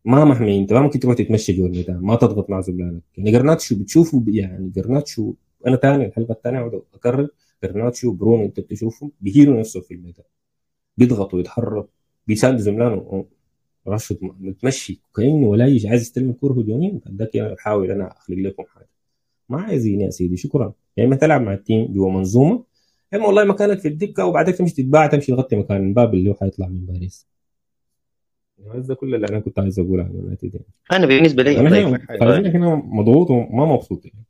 ما محمي انت ما ممكن تروح تتمشى جوا الميدان ما تضغط مع زملائك يعني جرناتشو بتشوفه ب- يعني جرناتشو انا ثاني الحلقه الثانيه اقعد اكرر جرناتشو برونو انت بتشوفهم بيهينوا نفسه في الميدان بيضغطوا يتحرك بيساعدوا زملانه راشد متمشي كانه ولا يجي عايز يستلم الكوره هجوميا ذاك انا بحاول انا اخلق لكم حاجه ما عايزين يا سيدي شكرا يا اما تلعب مع التيم جوا منظومه يا اما والله مكانك في الدكه وبعدين تمشي تتباع تمشي تغطي مكان مبابي اللي هو حيطلع من باريس هذا كل اللي انا كنت عايز اقوله عن يونايتد يعني. انا بالنسبه لي انا طيب هنا خليني هنا مضغوط وما مبسوط يعني.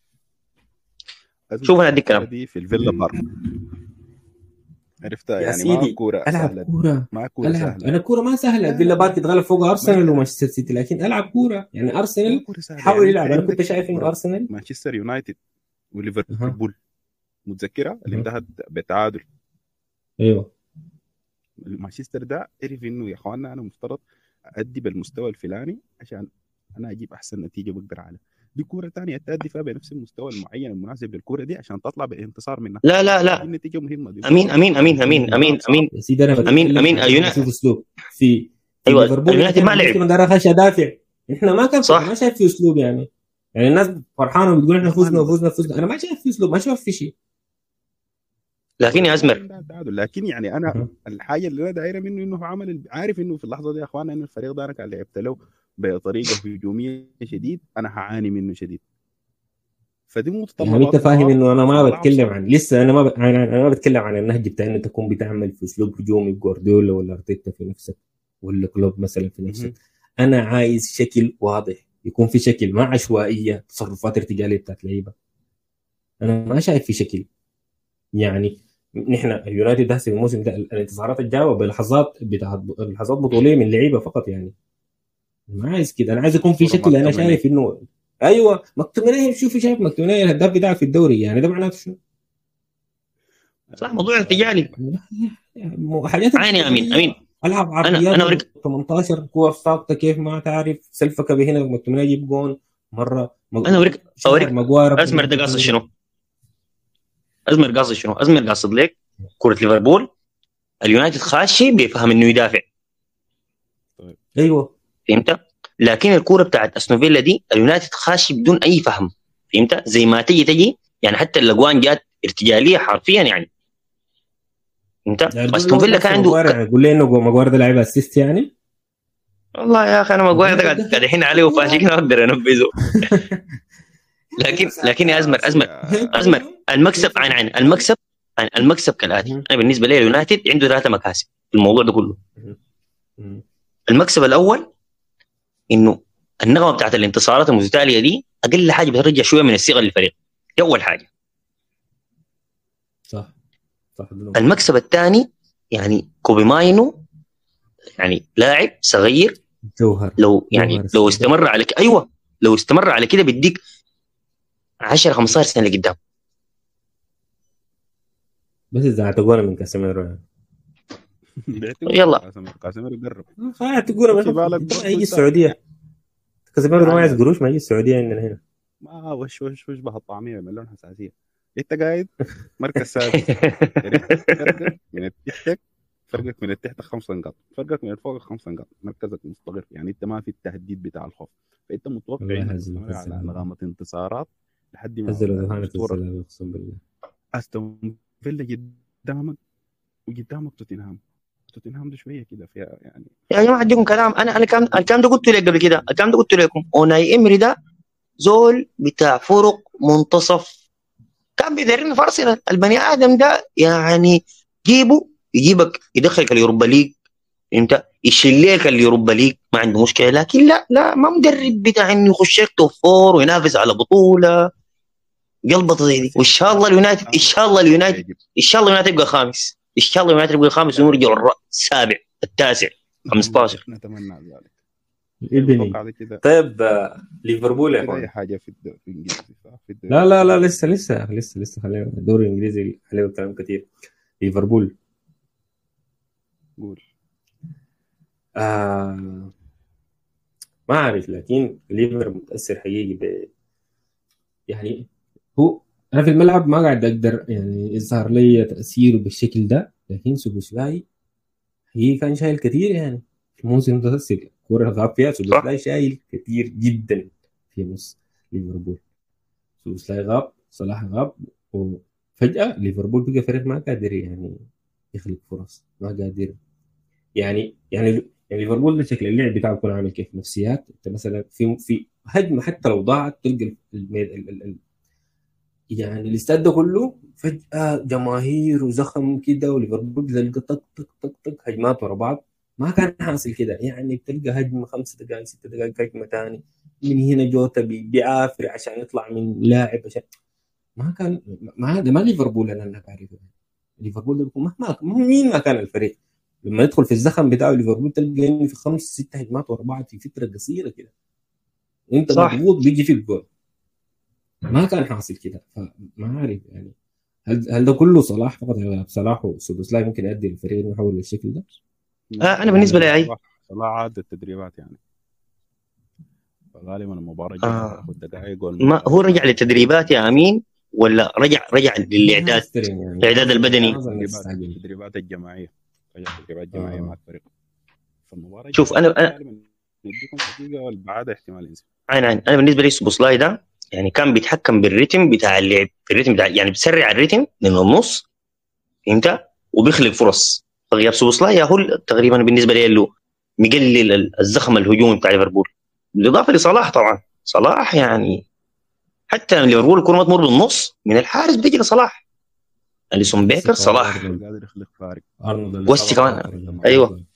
شوف انا اديك كلام دي في الفيلا بارك عرفتها يا يعني ما سيدي، كوره العب سهله كوره ما كوره العب سهله انا كوره ما سهله فيلا بارك يتغلب فوق ارسنال ومانشستر سيتي لكن العب كوره يعني ما ارسنال كورة سهلة. حاول يعني يلعب أنت انا عندك كنت شايف انه كورة ارسنال مانشستر يونايتد وليفربول متذكره اللي أها. انتهت بتعادل ايوه مانشستر ده عرف انه يا اخواننا انا مفترض ادي بالمستوى الفلاني عشان انا اجيب احسن نتيجه بقدر عليها دي كوره ثانيه تأدي فيها بنفس المستوى المعين المناسب للكوره دي عشان تطلع بانتصار منها لا لا لا دي النتيجه مهمه دي امين امين امين امين امين امين يا سيدي انا أمين- بتكلم أمين، عن يونا- اشوف اسلوب في في أيوة، ليفربول اليونايتد ما لعب. ما دار اخش ادافع احنا ما كان صح. ما شايف في اسلوب يعني يعني الناس فرحانه بتقول احنا فزنا فزنا فزنا انا ما شايف في اسلوب ما شايف في شيء لكن يا ازمر ده تعادل. لكن يعني انا أها. الحاجه اللي انا دايره منه انه عمل ال- عارف انه في اللحظه دي يا اخواننا انه الفريق ده انا كان لعبت له بطريقه هجوميه شديد انا هعاني منه شديد فدي متطلبات يعني انت فاهم انه انا ما طلع بتكلم بصراحة. عن لسه انا ما ب... انا أنا ما بتكلم عن النهج بتاع انك تكون بتعمل في اسلوب هجومي جوارديولا ولا ارتيتا في نفسك ولا كلوب مثلا في نفسك مهم. انا عايز شكل واضح يكون في شكل ما عشوائيه تصرفات ارتجاليه بتاعت لعيبه انا ما شايف في شكل يعني نحن اليونايتد هسه الموسم ده الانتصارات الجايه بلحظات بتاعت لحظات بطوليه من لعيبه فقط يعني ما عايز كده انا عايز يكون في صورة شكل انا مكتوميني. شايف انه ايوه مكتوميني شوفي شايف مكتوميني الهداف بتاعك في الدوري يعني ده معناته شنو؟ صح موضوع ارتجالي مو- حاجات عيني يا امين امين العب أنا- عرضيات أنا أوريك- 18 كور ثابته كيف ما تعرف سلفك بهنا مكتوميني يجيب جون مره مج- انا اوريك شهر اوريك مجوار ازمر ده قاصد شنو؟ ازمر قاصد شنو؟ ازمر قاصد ليك كره ليفربول اليونايتد خاشي بيفهم انه يدافع ايوه فهمت؟ لكن الكوره بتاعت استون فيلا دي اليونايتد خاشي بدون اي فهم فهمت؟ زي ما تجي تجي يعني حتى الاجوان جات ارتجاليه حرفيا يعني فهمت؟ يعني استون فيلا كان عنده مجوار يعني قول لي انه مجوار ده لعيب اسيست يعني والله يا اخي انا ما قاعد قاعد الحين عليه وفاشي كده اقدر انفذه لكن لكن يا ازمر ازمر ازمر المكسب عن عن المكسب عن المكسب كالاتي مهم. انا بالنسبه لي اليونايتد عنده ثلاثه مكاسب في الموضوع ده كله مم. المكسب الاول انه النغمه بتاعت الانتصارات المتتاليه دي اقل حاجه بترجع شويه من الثقه للفريق دي اول حاجه صح صح ده نقطة. المكسب الثاني يعني كوبي ماينو يعني لاعب صغير جوهر لو يعني جوهر لو السوداء. استمر على كده ايوه لو استمر على كده بيديك 10 15 سنه لقدام بس اذا اعتقونا من كاسيميرو يعني يلا. قاسم قاسم قرب خلاص تقول في بالك ما برضو يجي أنت- السعوديه كاسيميرو ده ما يعني- عايز قروش ما يجي السعوديه عندنا هنا ما وش وش وش به الطعميه ملون حساسيه انت قاعد مركز سادس فرقك من التحتك فرقك من التحت خمسة نقاط فرقك من الفوق خمسة نقاط مركزك مستقر يعني انت ما في التهديد بتاع الخوف فانت متوقع الله انك يهزم تستمر على الزلمة. نغمه انتصارات لحد ما نزلوا ذهانة الأسطورة الزلال اقسم بالله استون فيلا قدامك وقدامك توتنهام توتنهام ده شويه كده فيها يعني يا جماعه اديكم كلام انا انا كلام الكلام ده قلت لك قبل كده الكلام ده قلت لكم اوناي امري ده زول بتاع فرق منتصف كان بيدربنا في ارسنال البني ادم ده يعني جيبه يجيبك يدخلك اليوروبا ليج فهمت يشيل لك اليوروبا ليج ما عنده مشكله لكن لا لا ما مدرب بتاع انه يخش لك توب فور وينافس على بطوله قلبطه زي دي وان شاء الله اليونايتد ان شاء الله اليونايتد ان شاء الله اليونايتد يبقى خامس ان شاء الله اليونايتد يبقى خامس ونرجع الر- السابع التاسع 15. نتمنى ذلك ابني أتوقع ده كده طيب آه، ليفربول يا كده اي اخوان حاجه في الدوري الانجليزي صح؟ في الدوري لا لا لا لسه لسه لسه لسه خلينا الدوري الانجليزي عليه كلام كثير ليفربول قول آه ما اعرف لكن ليفر متاثر حقيقي ب يعني هو انا في الملعب ما قاعد اقدر يعني يظهر لي تاثيره بالشكل ده لكن سوبوسلاي حقيقي كان شايل كثير يعني الموسم ده الكوره الغاب فيها صح. سوبوسلاي شايل كثير جدا في نص ليفربول سوبوسلاي غاب صلاح غاب وفجاه ليفربول بقى فريق ما قادر يعني يخلق فرص ما قادر يعني يعني يعني ليفربول ده شكل اللعب بتاعه بيكون عامل كيف نفسيات انت مثلا في في هجمه حتى لو ضاعت تلقى الميد ال ال ال يعني الاستاد ده كله فجاه جماهير وزخم كده وليفربول تلقى طق طق طق طق هجمات ورا بعض ما كان حاصل كده يعني بتلقى هجمه خمس دقائق ست دقائق هجمه ثاني من هنا جوتا بي- بيعافر عشان يطلع من لاعب عشان ما كان ما هذا ما ليفربول انا اللي بعرفه ليفربول ده بيكون مهما مهما- مين ما كان الفريق لما يدخل في الزخم بتاعه ليفربول تلقى انه في خمس ست هجمات ورا بعض في فتره قصيره كده وانت صح. مضغوط بيجي فيك جول ما كان حاصل كده فما عارف يعني هل هل ده كله صلاح فقط غياب صلاح وسوبوسلاي ممكن يؤدي الفريق انه يحول للشكل ده؟ آه، أنا بالنسبة لي أي- صلاح- صلاح عاد التدريبات يعني فغالبا المباراة آه. الجاية تاخد دقائق ما هو رجع للتدريبات يا امين ولا رجع رجع للاعداد مسترين يعني. الإعداد البدني. ما أظن التدريبات يستعجل. التدريبات الجماعية رجع تدريبات جماعية آه. مع الفريق فالمباراة شوف، أنا- الجاية أنا- غالباً نديكم دقيقة والبعادة احتمال ينزل عين عين انا بالنسبه لي سوبوسلاي ده يعني كان بيتحكم بالريتم بتاع اللعب الريتم بتاع يعني بيسرع الريتم من النص فهمت وبيخلق فرص فغياب سوبوسلاي هو تقريبا بالنسبه لي له مقلل ال- الزخم الهجومي بتاع ليفربول بالاضافه لصلاح طبعا صلاح يعني حتى لما ليفربول الكره ما تمر بالنص من الحارس بتجي لصلاح اليسون بيكر صلاح قادر يخلق فارق ارنولد وسي كمان. أيوة.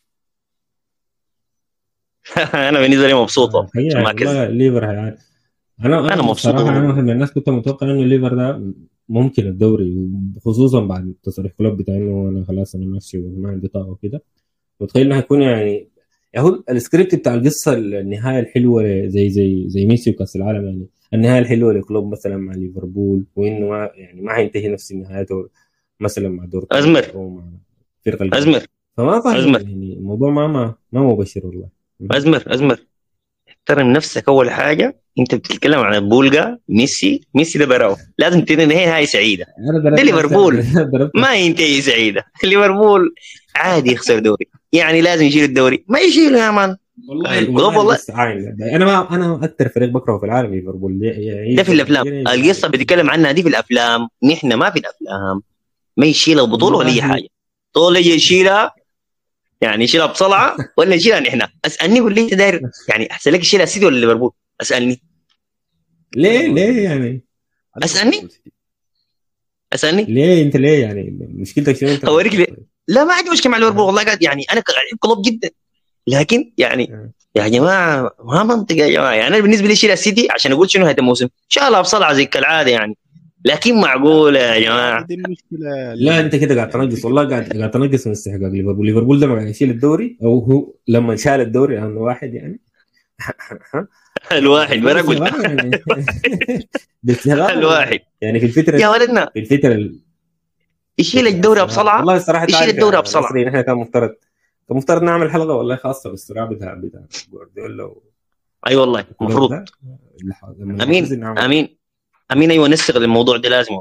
انا بالنسبه لي مبسوطه هي ما كذب. والله ليفر يعني انا أنا مبسوط. صراحه انا واحد من الناس كنت متوقع انه ليفر ده ممكن الدوري خصوصا بعد تصريح كلوب بتاع انه انا خلاص انا ماشي وما عندي طاقه وكده متخيل انه هيكون يعني يعني هو السكريبت بتاع القصه النهايه الحلوه زي زي زي ميسي وكاس العالم يعني النهايه الحلوه لكلوب مثلا مع ليفربول وانه ما يعني ما حينتهي نفس نهايته مثلا مع دورتموند أزمر. أو مع فرقه الجاية. ازمر فما فاهم أزمر. يعني الموضوع ما ما ما مبشر والله ازمر ازمر احترم نفسك اول حاجه انت بتتكلم عن بولجا ميسي ميسي ده براو لازم تنهي هاي سعيده انا ضربت ده ليفربول. ضربت ما ينتهي سعيده ليفربول عادي يخسر دوري يعني لازم يشيل الدوري ما يشيله يا مان والله الكلوب والله والله. بس عاين انا ما انا اكثر فريق بكرهه في العالم ليفربول يعني ده في الافلام القصه بتتكلم عنها دي في الافلام نحن ما في الافلام ما يشيلها بطوله ولا اي والله. حاجه طول يجي يشيلها يعني يشيلها بصلعه ولا يشيلها نحن اسالني قول لي انت داير يعني احسن لك يشيلها سيتي ولا ليفربول اسالني ليه ليه يعني أسألني؟ اسالني ليه انت ليه يعني مشكلتك شنو انت أوريك ليه. لا ما عندي مشكله مع ليفربول والله قاعد يعني انا لعيب كلوب جدا لكن يعني آه. يا جماعه ما منطق يا جماعه يعني انا بالنسبه لي شيل السيتي عشان اقول شنو هذا الموسم شالها بصلعه زي كالعاده يعني لكن معقوله يا جماعه دي المشكلة لا انت كده قاعد تنقص والله قاعد قاعد تنقص من استحقاق ليفربول ليفربول لما قاعد يشيل الدوري او هو لما شال الدوري لانه واحد يعني الواحد برقد يعني باستهلاك الواحد يعني في الفتره يا ولدنا في الفتره ال- يشيل الدوري بصلعه والله الصراحه يشيل تعرف الدوري يا بصلعة. نصري نحن كان مفترض كان مفترض نعمل حلقه والله خاصه بالاستراحه بتاع بتاع جوارديولا و- اي والله المفروض ده. لما أمين. نعوز نعمل- امين امين ايوه نستغل الموضوع ده لازم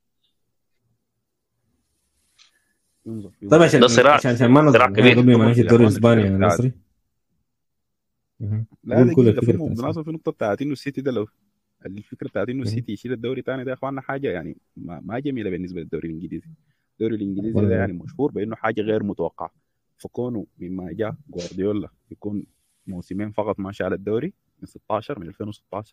طيب عشان ده صراع- عشان عشان ما صراع نظلم كبير. قبل ما نمشي الدوري يا الاسباني يا أخوان، نصري أها. لا قول كل دقيقة الفكرة في بتاعت بالمناسبة في نقطة بتاعت انه السيتي ده لو الفكرة بتاعت انه مم. السيتي يشيل الدوري تاني ده يا اخواننا حاجة يعني ما, ما جميلة بالنسبة للدوري الانجليزي الدوري الانجليزي والله. ده يعني مشهور بانه حاجة غير متوقعة فكونه مما جاء جوارديولا يكون موسمين فقط ما شال الدوري من 16 من 2016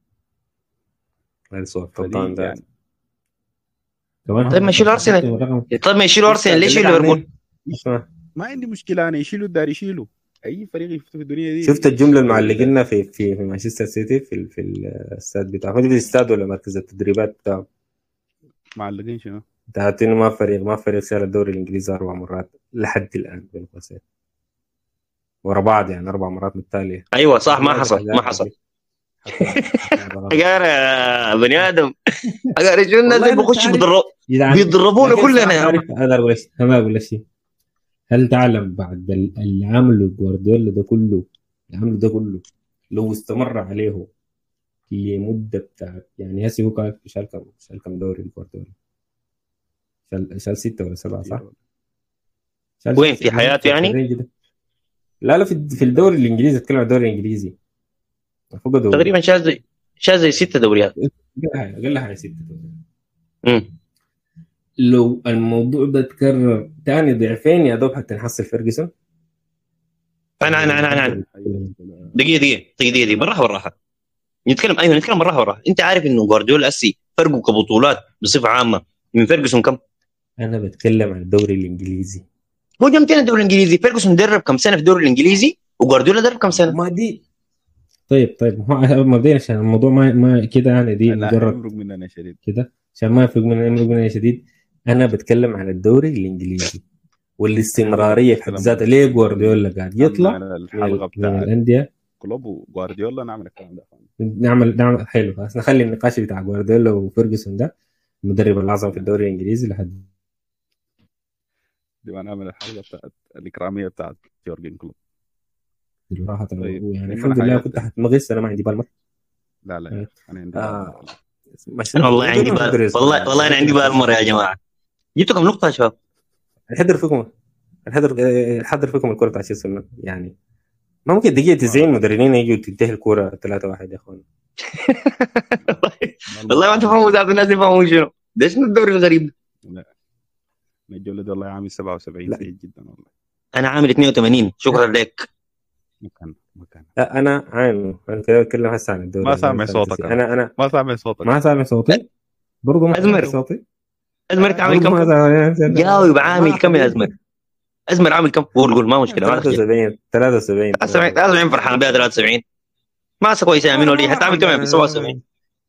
هذا سؤال فدي غلطان ده يعني كمان طيب ما يشيلوا أرسنال. الرقم- طيب ما يشيلوا ارسنال ليش يشيلوا ليفربول؟ اسمع ما عندي مشكلة انا يشيلوا الدار يشيلوا اي فريق يفتح في الدنيا دي شفت الجمله المعلقينها في في في مانشستر سيتي في ال- في الاستاد بتاعه هو ده الاستاد ولا مركز التدريبات بتاعه معلقين شنو؟ بتاعت انه ما فريق ما فريق شال الدوري الانجليزي اربع مرات لحد الان بين قوسين ورا بعض يعني اربع مرات متتاليه ايوه صح ما حصل ما حصل حجار يا بني ادم حجار شنو الناس والله اللي أنا بيخشوا عارف. بيضرب- جدعان، بيضربونا لكن كلنا صراحة يا عارف انا اقول لك انا اقول لك شيء هل تعلم بعد ال- اللي عمله جوارديولا ده كله اللي عمله ده كله لو استمر عليه لمده بتاعت يعني هسه هو كان شال كم شال كم دوري جوارديولا شال شال سته ولا سبعه صح؟ شال وين؟ ستة- في حياته يعني؟ الرينج ده. لا لا في في الدوري الانجليزي اتكلم عن الدوري الانجليزي فوق دوري تقريبا شاز زي شاز زي ست دوريات اقل حاجه ستة مم. لو الموضوع ده تكرر تاني ضعفين يا دوب حتى نحصل فيرجسون انا انا انا انا دقيقه دقيقه دقيقه دقيقه بالراحه بالراحه نتكلم ايوه نتكلم بالراحه بالراحه انت عارف انه جوارديولا اسي فرقه كبطولات بصفه عامه من فيرجسون كم؟ انا بتكلم عن الدوري الانجليزي هو جمتين الدوري الانجليزي فيرجسون درب كم سنه في الدوري الانجليزي وجوارديولا درب كم سنه؟ ما دي طيب طيب هو مبدئيا عشان الموضوع ما ما كده يعني دي لا مجرد يمرق مننا شديد كده عشان ما يفرق من يفرق من شديد انا بتكلم عن الدوري الانجليزي والاستمراريه في حد ذاتها ليه جوارديولا قاعد يطلع نعمل من, الحلقه ال- من بتاعت الانديه كلوب وجوارديولا نعمل الكلام ده نعمل نعمل حلو بس نخلي النقاش بتاع جوارديولا وفيرجسون ده المدرب الاعظم في الدوري الانجليزي لحد دي نعمل الحلقه بتاعت الاكراميه بتاعت جورجن كلوب صراحه طيب. يعني عندنا الحمد لله حاجات. كنت حتمغص انا ما عندي بالمر لا لا إيه. انا عندي آه. انا والله عندي بال والله والله انا عندي بالمر يا جماعه جبتوا كم نقطه يا شباب؟ الحذر فيكم الحذر الحذر فيكم الكره بتاع تشيلسي يعني ما ممكن دقيقه 90 مدربين يجوا تنتهي الكوره 3 1 يا اخوان والله ما تفهموا ذات الناس يفهموا شنو ده شنو الدوري الغريب ده؟ الجولة والله عامل 77 لا. سيء جدا والله انا عامل 82 شكرا لك مكان مكان لا انا عين انا كده بتكلم هسه عن الدوري ما سامع الفانتسي. صوتك أنا. انا انا ما سامع صوتك ما سامع صوتي برضه ما أزمر. سامع صوتي ازمر عامل برضه ما كم؟ سامع- جاوب عامل كم يا ازمر؟ ازمر عامل كم؟ قول قول ما مشكله ما مشكله 73 73 73 73 فرحان بها 73 ما كويسه يا امين ولي حتى عامل كم في 77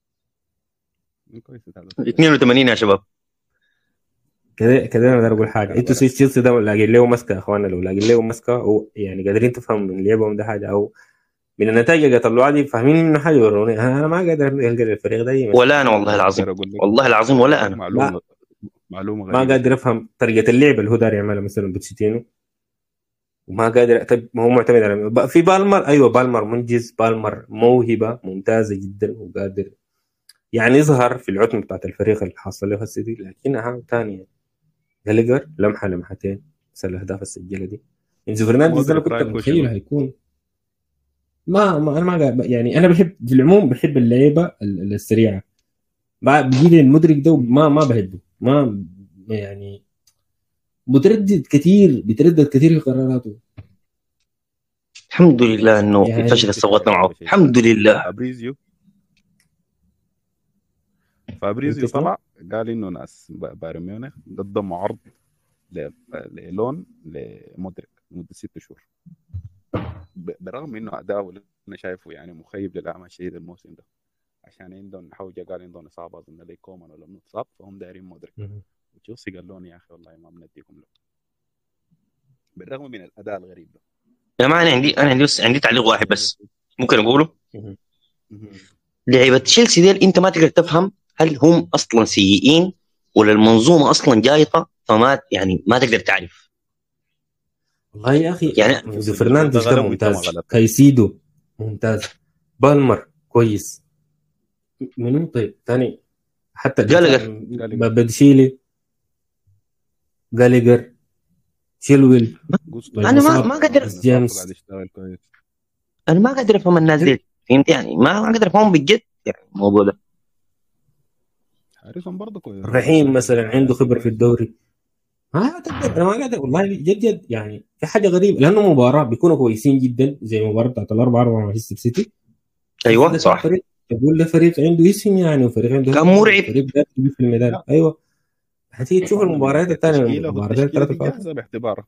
كويس هذا. 82 يا شباب كده كده انا اقدر اقول حاجه انتوا سي- تشيلسي ده لاقين له مسكه يا اخوانا لو لاقين له مسكه او يعني قادرين تفهموا من لعبهم ده حاجه او من النتائج اللي طلعوها دي فاهمين منه حاجه وروني انا ما قادر القى الفريق ده يمشي. ولا انا والله العظيم أقدر أقول لك والله العظيم ولا انا معلومة معلومة ما غريبة قادر افهم طريقه اللعب اللي هو داير يعملها مثلا بوتشيتينو وما قادر طيب ما هو معتمد على ب- في بالمر ايوه بالمر منجز بالمر موهبه ممتازه جدا وقادر يعني يظهر في العتمه بتاعت الفريق اللي حاصل له هسه دي لكنها ثانيه جالجر لمحه لمحتين بس الاهداف اللي سجلها دي انزو فرنانديز ده انا كنت مودريك متخيل رايكو هيكون ما, ما انا ما قاعد- يعني انا بحب في العموم بحب اللعيبه ال- ال- السريعه ما بيجي لي المدرك ده ما ما بحبه ما يعني متردد كثير بيتردد كثير في قراراته الحمد لله انه يعني الفشل اللي صوتنا معه الحمد لله فابريزيو فابريزيو أنت شنو؟ طلع قال انه ناس ب- بايرن ميونخ قدموا عرض ل- للون لمودريك لمده ست شهور ب- بالرغم انه اداؤه اللي انا شايفه يعني مخيب للاعمال شديد الموسم ده عشان عندهم حوجه قال عندهم اصابه اظن لي كومان ولا متصاب فهم دايرين مودريك وتشيلسي قال لهم يا اخي والله ما بنديكم له بالرغم من الاداء الغريب ده يا جماعه انا عندي انا عندي بس عندي تعليق واحد بس ممكن اقوله مهم. لعيبه تشيلسي ديل انت ما تقدر تفهم هل هم اصلا سيئين ولا المنظومه اصلا جايطه فما يعني ما تقدر تعرف والله يا اخي يعني- انزو فرنانديز غلط ده وإنت ممتاز ما غلط. كايسيدو ممتاز بالمر كويس منو طيب ثاني حتى جالجر. جالجر. بدشيلي جالجر شيلويل جوستو أنا ما- ما قدر- جيمس. قاعد يشتغل كويس انا ما قادر افهم الناس دي فهمت يعني ما ما قادر افهم بجد يعني الموضوع ده هاريسون برضه كويس رحيم مثلا عنده خبره في الدوري ما تقدر انا ما قادر والله جد جد يعني في حاجه غريبه لانه مباراه بيكونوا كويسين جدا زي المباراه بتاعت الاربعه اربعه مع مانشستر سيتي ايوه ده صح فريق تقول ده فريق عنده اسم يعني وفريق عنده كان مرعب. فريق ده في الميدان ايوه هتيجي تشوف المباريات الثانيه التشكيلة المباريات والتشكيلة الثلاثه دي فاتوا جاهزة باعتباره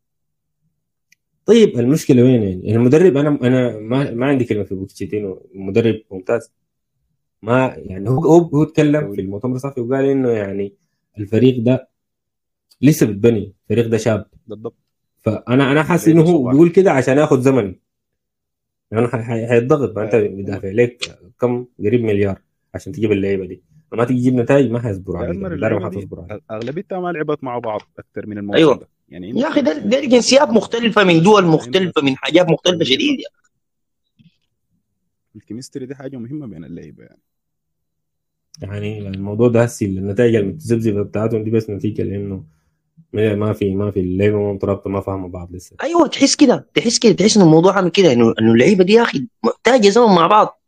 طيب المشكله وين يعني المدرب انا انا ما ما عندي كلمه في بوتشيتينو مدرب ممتاز ما يعني هو هو هو اتكلم في المؤتمر الصحفي وقال انه يعني الفريق ده لسه بتبني الفريق ده شاب بالضبط فانا انا حاسس زي انه هو صلاح. بيقول كده عشان ياخذ زمن يعني ح- ح- حيتضغط ما انت بتدافع لك كم قريب مليار عشان تجيب اللعيبه دي لما تيجي تجيب نتائج ما حيصبروا عليك لأن الإدارة ما اللعيبة دي حتصبر عليك اغلبيتها ما لعبت مع بعض اكثر من الموسم أيوة. ده يعني يا اخي ده ده جنسيات مختلفه من دول مختلفه من حاجات مختلفه شديد الكيمستري دي حاجه مهمه بين اللعيبه يعني يعني الموضوع ده هسي النتائج المتذبذبه بتاعتهم دي بس نتيجه لانه ما في ما في اللعيبه ما مترابطه ما فاهمه بعض لسه ايوه تحس كده تحس كده تحس ان الموضوع عامل كده انه انه اللعيبه دي يا اخي محتاجه زمن مع بعض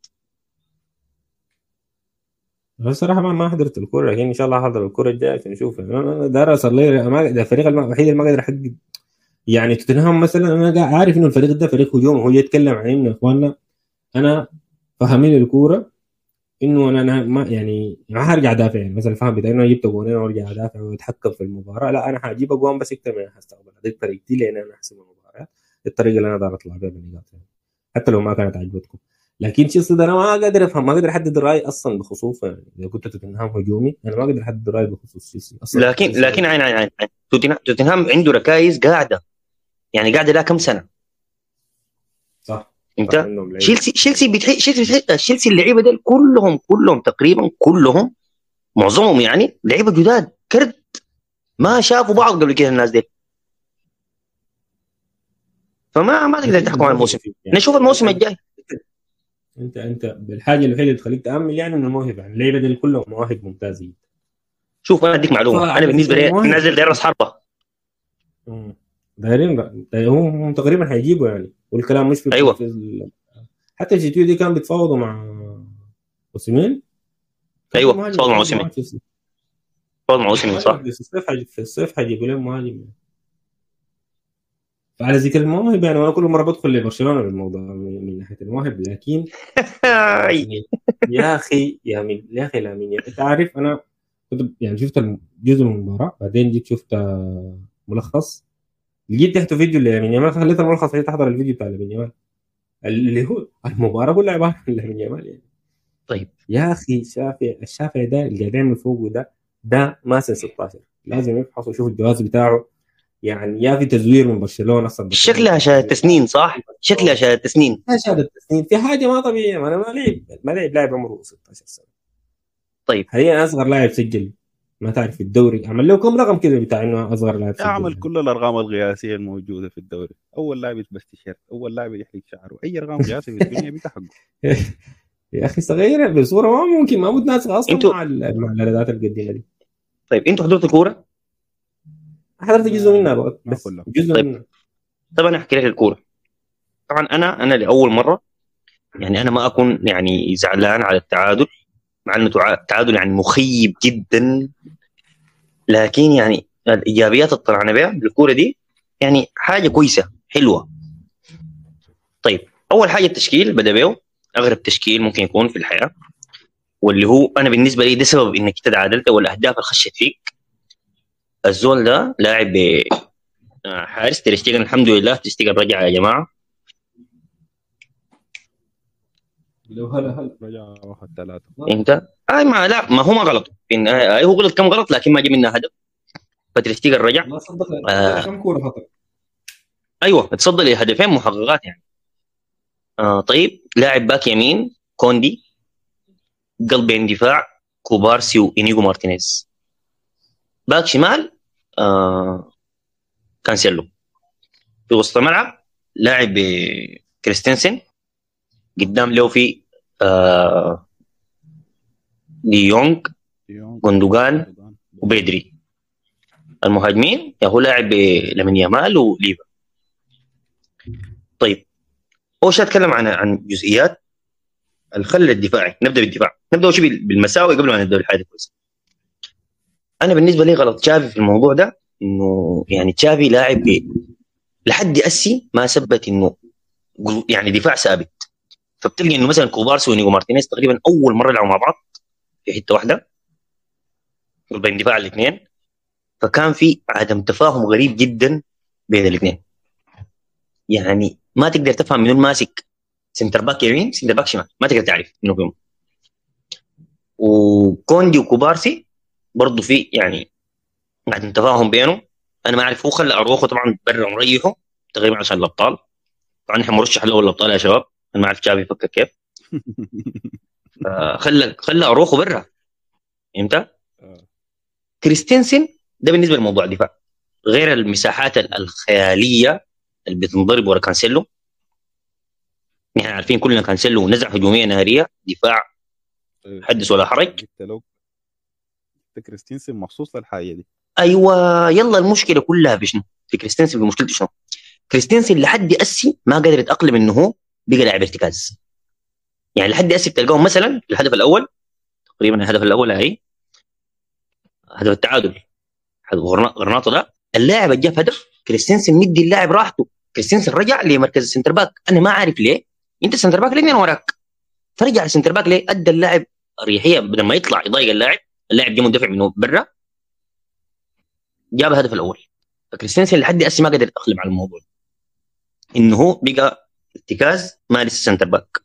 بس الصراحه ما ما حضرت الكوره لكن ان شاء الله حضر الكوره الجايه عشان نشوف انا أنا دار اصل لي ما ده الفريق الم- الوحيد اللي ما قادر احقق يعني توتنهام مثلا انا قاعد عارف انه الفريق ده فريق هجوم وهو يتكلم عن انه يا اخواننا انا فاهمين الكوره انه انا أنا ما يعني ما هرجع ادافع يعني مثلا فاهم بتاع انه جبت جونين وارجع ادافع واتحكم في المباراه لا انا حجيب اجوان بس اكثر من أنا هستقبلها دي طريقتي لان انا احسن المباريات الطريقه اللي انا اقدر اطلع بها بالنقاط يعني. حتى لو ما كانت عجبتكم لكن شيء ده انا ما قادر افهم ما قادر احدد رايي اصلا بخصوصه يعني اذا كنت توتنهام هجومي انا ما قادر احدد رايي بخصوص تشيلسي اصلا لكن لكن عين عين عين عين. توتنهام توتنهام عنده ركائز قاعده يعني قاعده لها كم سنه صح انت عندهم لعيبة. تشيلسي تشيلسي بتحي... تشيلسي تشيلسي اللعيبه دول كلهم كلهم تقريبا كلهم معظمهم يعني لعيبه جداد كرد ما شافوا بعض قبل كده الناس دي فما ما تقدر تحكم على الموسم يعني نشوف الموسم الجاي انت انت بالحاجه الوحيده اللي تخليك تامل يعني انه الموهبه يعني اللعيبه دي كلهم مواهب ممتازه جدا شوف انا اديك معلومه صح. انا بالنسبه لي المهم. نازل داير راس حربه مم. دايرين بقى داير- هم هم تقريبا حيجيبوا يعني والكلام مش في أيوة. في ال... حتى الجي دي كان بيتفاوضوا مع اوسيمين كان أيوة، في مهاجم- بيتفاوضوا مع أوسيمين. مهاجم في الصيف. فوز مع موسم صح في الصيف حي... في الصيف حيجيبوا لهم مهاجم فعلى ذكر المواهب يعني انا كل مره بدخل لبرشلونه بالموضوع من, من ناحيه المواهب لكن هاي. يا اخي يا مين يا اخي لامين يا- انت عارف انا كنت يعني شفت جزء من المباراه بعدين جيت شفت آه، ملخص لقيت تحته فيديو لامين يامال خليت الملخص عشان تحضر الفيديو بتاع لامين يامال اللي هو المباراه كلها عباره عن لامين يامال يعني طيب. يا اخي شافعي الشافعي ده اللي قاعد يعمل فوقه ده ده ماسن 16 لازم يفحص ويشوف الجواز بتاعه يعني يا في تزوير من برشلونه اصلا شكلها شهاده سنين صح شكلها شهاده سنين ما شهادة تسنين في حاجه ما طبيعيه ما انا ما لعب ما لعب لاعب عمره 16 سنه طيب. حاليا اصغر لاعب سجل ما تعرف في الدوري عمل له كم رقم كده بتاع انه اصغر لاعب سجل اعمل كل الارقام القياسيه الموجوده في الدوري اول لاعب يلبس تيشيرت اول لاعب يحلق شعره اي ارقام قياسيه في الدنيا بتحقق يا اخي صغيره بصوره ما ممكن ما متناسقه اصلا انتوا- مع ال- مع الاعدادات القديمه دي طيب انتوا حضرتوا كوره حضرت جزء منها بقى ما بس كلها. جزء طيب. منها طب انا احكي لك الكوره طبعا انا انا لاول مره يعني انا ما اكون يعني زعلان على التعادل مع انه تع- تعادل يعني مخيب جدا لكن يعني الايجابيات اللي طلعنا بها بالكوره دي يعني حاجه كويسه حلوه طيب اول حاجه التشكيل بدا بيه اغرب تشكيل ممكن يكون في الحياه واللي هو انا بالنسبه لي ده سبب انك تتعادلت والاهداف اللي خشت فيك الزول ده لاعب ب- آه، حارس تريشتيجن الحمد لله تريشتيجن رجع يا جماعه لو هلا هلا رجع واحد ثلاثه انت اي ما لا ما هو ما غلط في النهاية آه، هو غلط كم غلط لكن ما جاب منها هدف فتريشتيجن رجع ما صدق آه. كم كوره خطر ايوه تصدى لهدفين محققات يعني آه طيب لاعب باك يمين كوندي قلبين دفاع كوبارسي وانيجو مارتينيز باك شمال آه كانسيلو في وسط الملعب لاعب آه، كريستنسن قدام له في آه دي يونغ غوندوغان وبيدري المهاجمين يا هو لاعب لمن يامال وليفا طيب اول شيء اتكلم عن عن جزئيات الخل الدفاعي نبدا بالدفاع نبدا اول شيء بالمساوئ قبل ما نبدا بالحاجه كويسه انا بالنسبه لي غلط تشافي في الموضوع ده انه يعني تشافي لاعب ب- لحد اسي ما ثبت انه جو- يعني دفاع ثابت فبتلقى انه مثلا كوبارسي ونيجو مارتينيز تقريبا اول مره يلعبوا مع بعض في حته واحده بين دفاع الاثنين فكان في عدم تفاهم غريب جدا بين الاثنين يعني ما تقدر تفهم منو ماسك سنتر باك يمين سنتر باك شمال ما تقدر تعرف منو فيهم وكوندي وكوبارسي برضه في يعني عدم تفاهم بينهم انا ما اعرف هو خلى اروخو طبعا برا مريحه تقريبا عشان الابطال طبعا احنا مرشح له الابطال يا شباب انا ما اعرف شافي يفكر كيف آه، خلى خلى اروخو برا فهمت؟ آه. كريستنسن ده بالنسبه لموضوع الدفاع غير المساحات ال- الخياليه اللي بتنضرب ورا كانسيلو نحن عارفين كلنا كانسيلو نزعه هجوميه ناريه دفاع حدث ولا حرج جبت لو جبت كريستينسن مخصوص للحاجه دي ايوه يلا المشكله كلها في شنو؟ في كريستنسن في مشكلته شنو؟ كريستنسن لحد اسي ما قدر يتاقلم انه هو بقى لاعب ارتكاز يعني لحد اسي بتلقاهم مثلا الهدف الاول تقريبا الهدف الاول هاي هدف التعادل غرناطه ده اللاعب اللي جاب هدف كريستنسن مدي اللاعب راحته كريستنسن رجع لمركز السنتر باك انا ما عارف ليه انت السنتر باك الاثنين وراك فرجع السنتر باك ليه ادى اللاعب اريحيه بدل ما يطلع يضايق اللاعب اللاعب جاي مندفع منه برا جاب الهدف الاول فكريستنسن لحد هسه ما قدر يتاقلم على الموضوع انه هو بقى ارتكاز ما لسه سنتر باك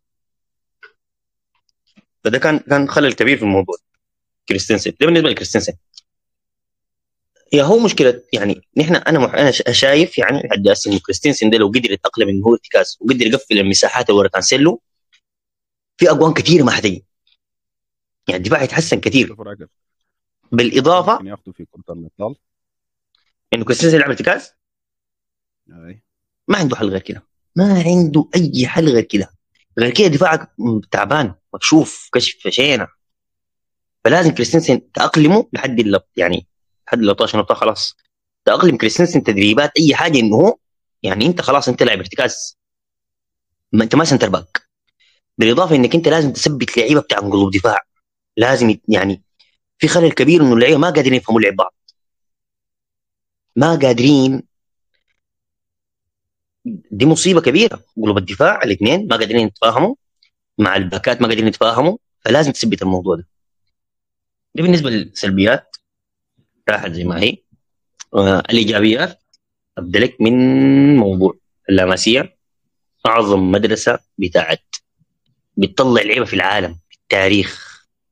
فده كان كان خلل كبير في الموضوع كريستنسن ده بالنسبه لكريستنسن يا هو مشكله يعني نحن انا مح... انا شايف يعني لحد هسه انه كريستنسن ده لو قدر يتاقلم انه هو ارتكاز وقدر يقفل المساحات اللي ورا كانسيلو في اقوام كثير ما حتجي يعني الدفاع يتحسن كثير بالاضافه ممكن ياخذوا في كره الابطال انه كريستنسن يلعب ارتكاز اي ما عنده حل غير كده ما عنده اي حل غير كده غير كده دفاعك تعبان مكشوف كشف شينه فلازم كريستنسن تاقلمه لحد اللي يعني لحد ال 13 نقطه خلاص تاقلم كريستنسن تدريبات اي حاجه انه هو يعني انت خلاص انت لاعب ارتكاز ما انت ما سنتر باك بالاضافه انك انت لازم تثبت لعيبه بتاع قلوب دفاع لازم يعني في خلل كبير انه اللعيبه ما قادرين يفهموا لعب بعض ما قادرين دي مصيبه كبيره قلوب الدفاع الاثنين ما قادرين يتفاهموا مع الباكات ما قادرين يتفاهموا فلازم تثبت الموضوع ده دي بالنسبه للسلبيات راحت زي ما هي آه الايجابيات ابدا لك من موضوع اللاماسيه اعظم مدرسه بتاعت بتطلع لعيبه في العالم في التاريخ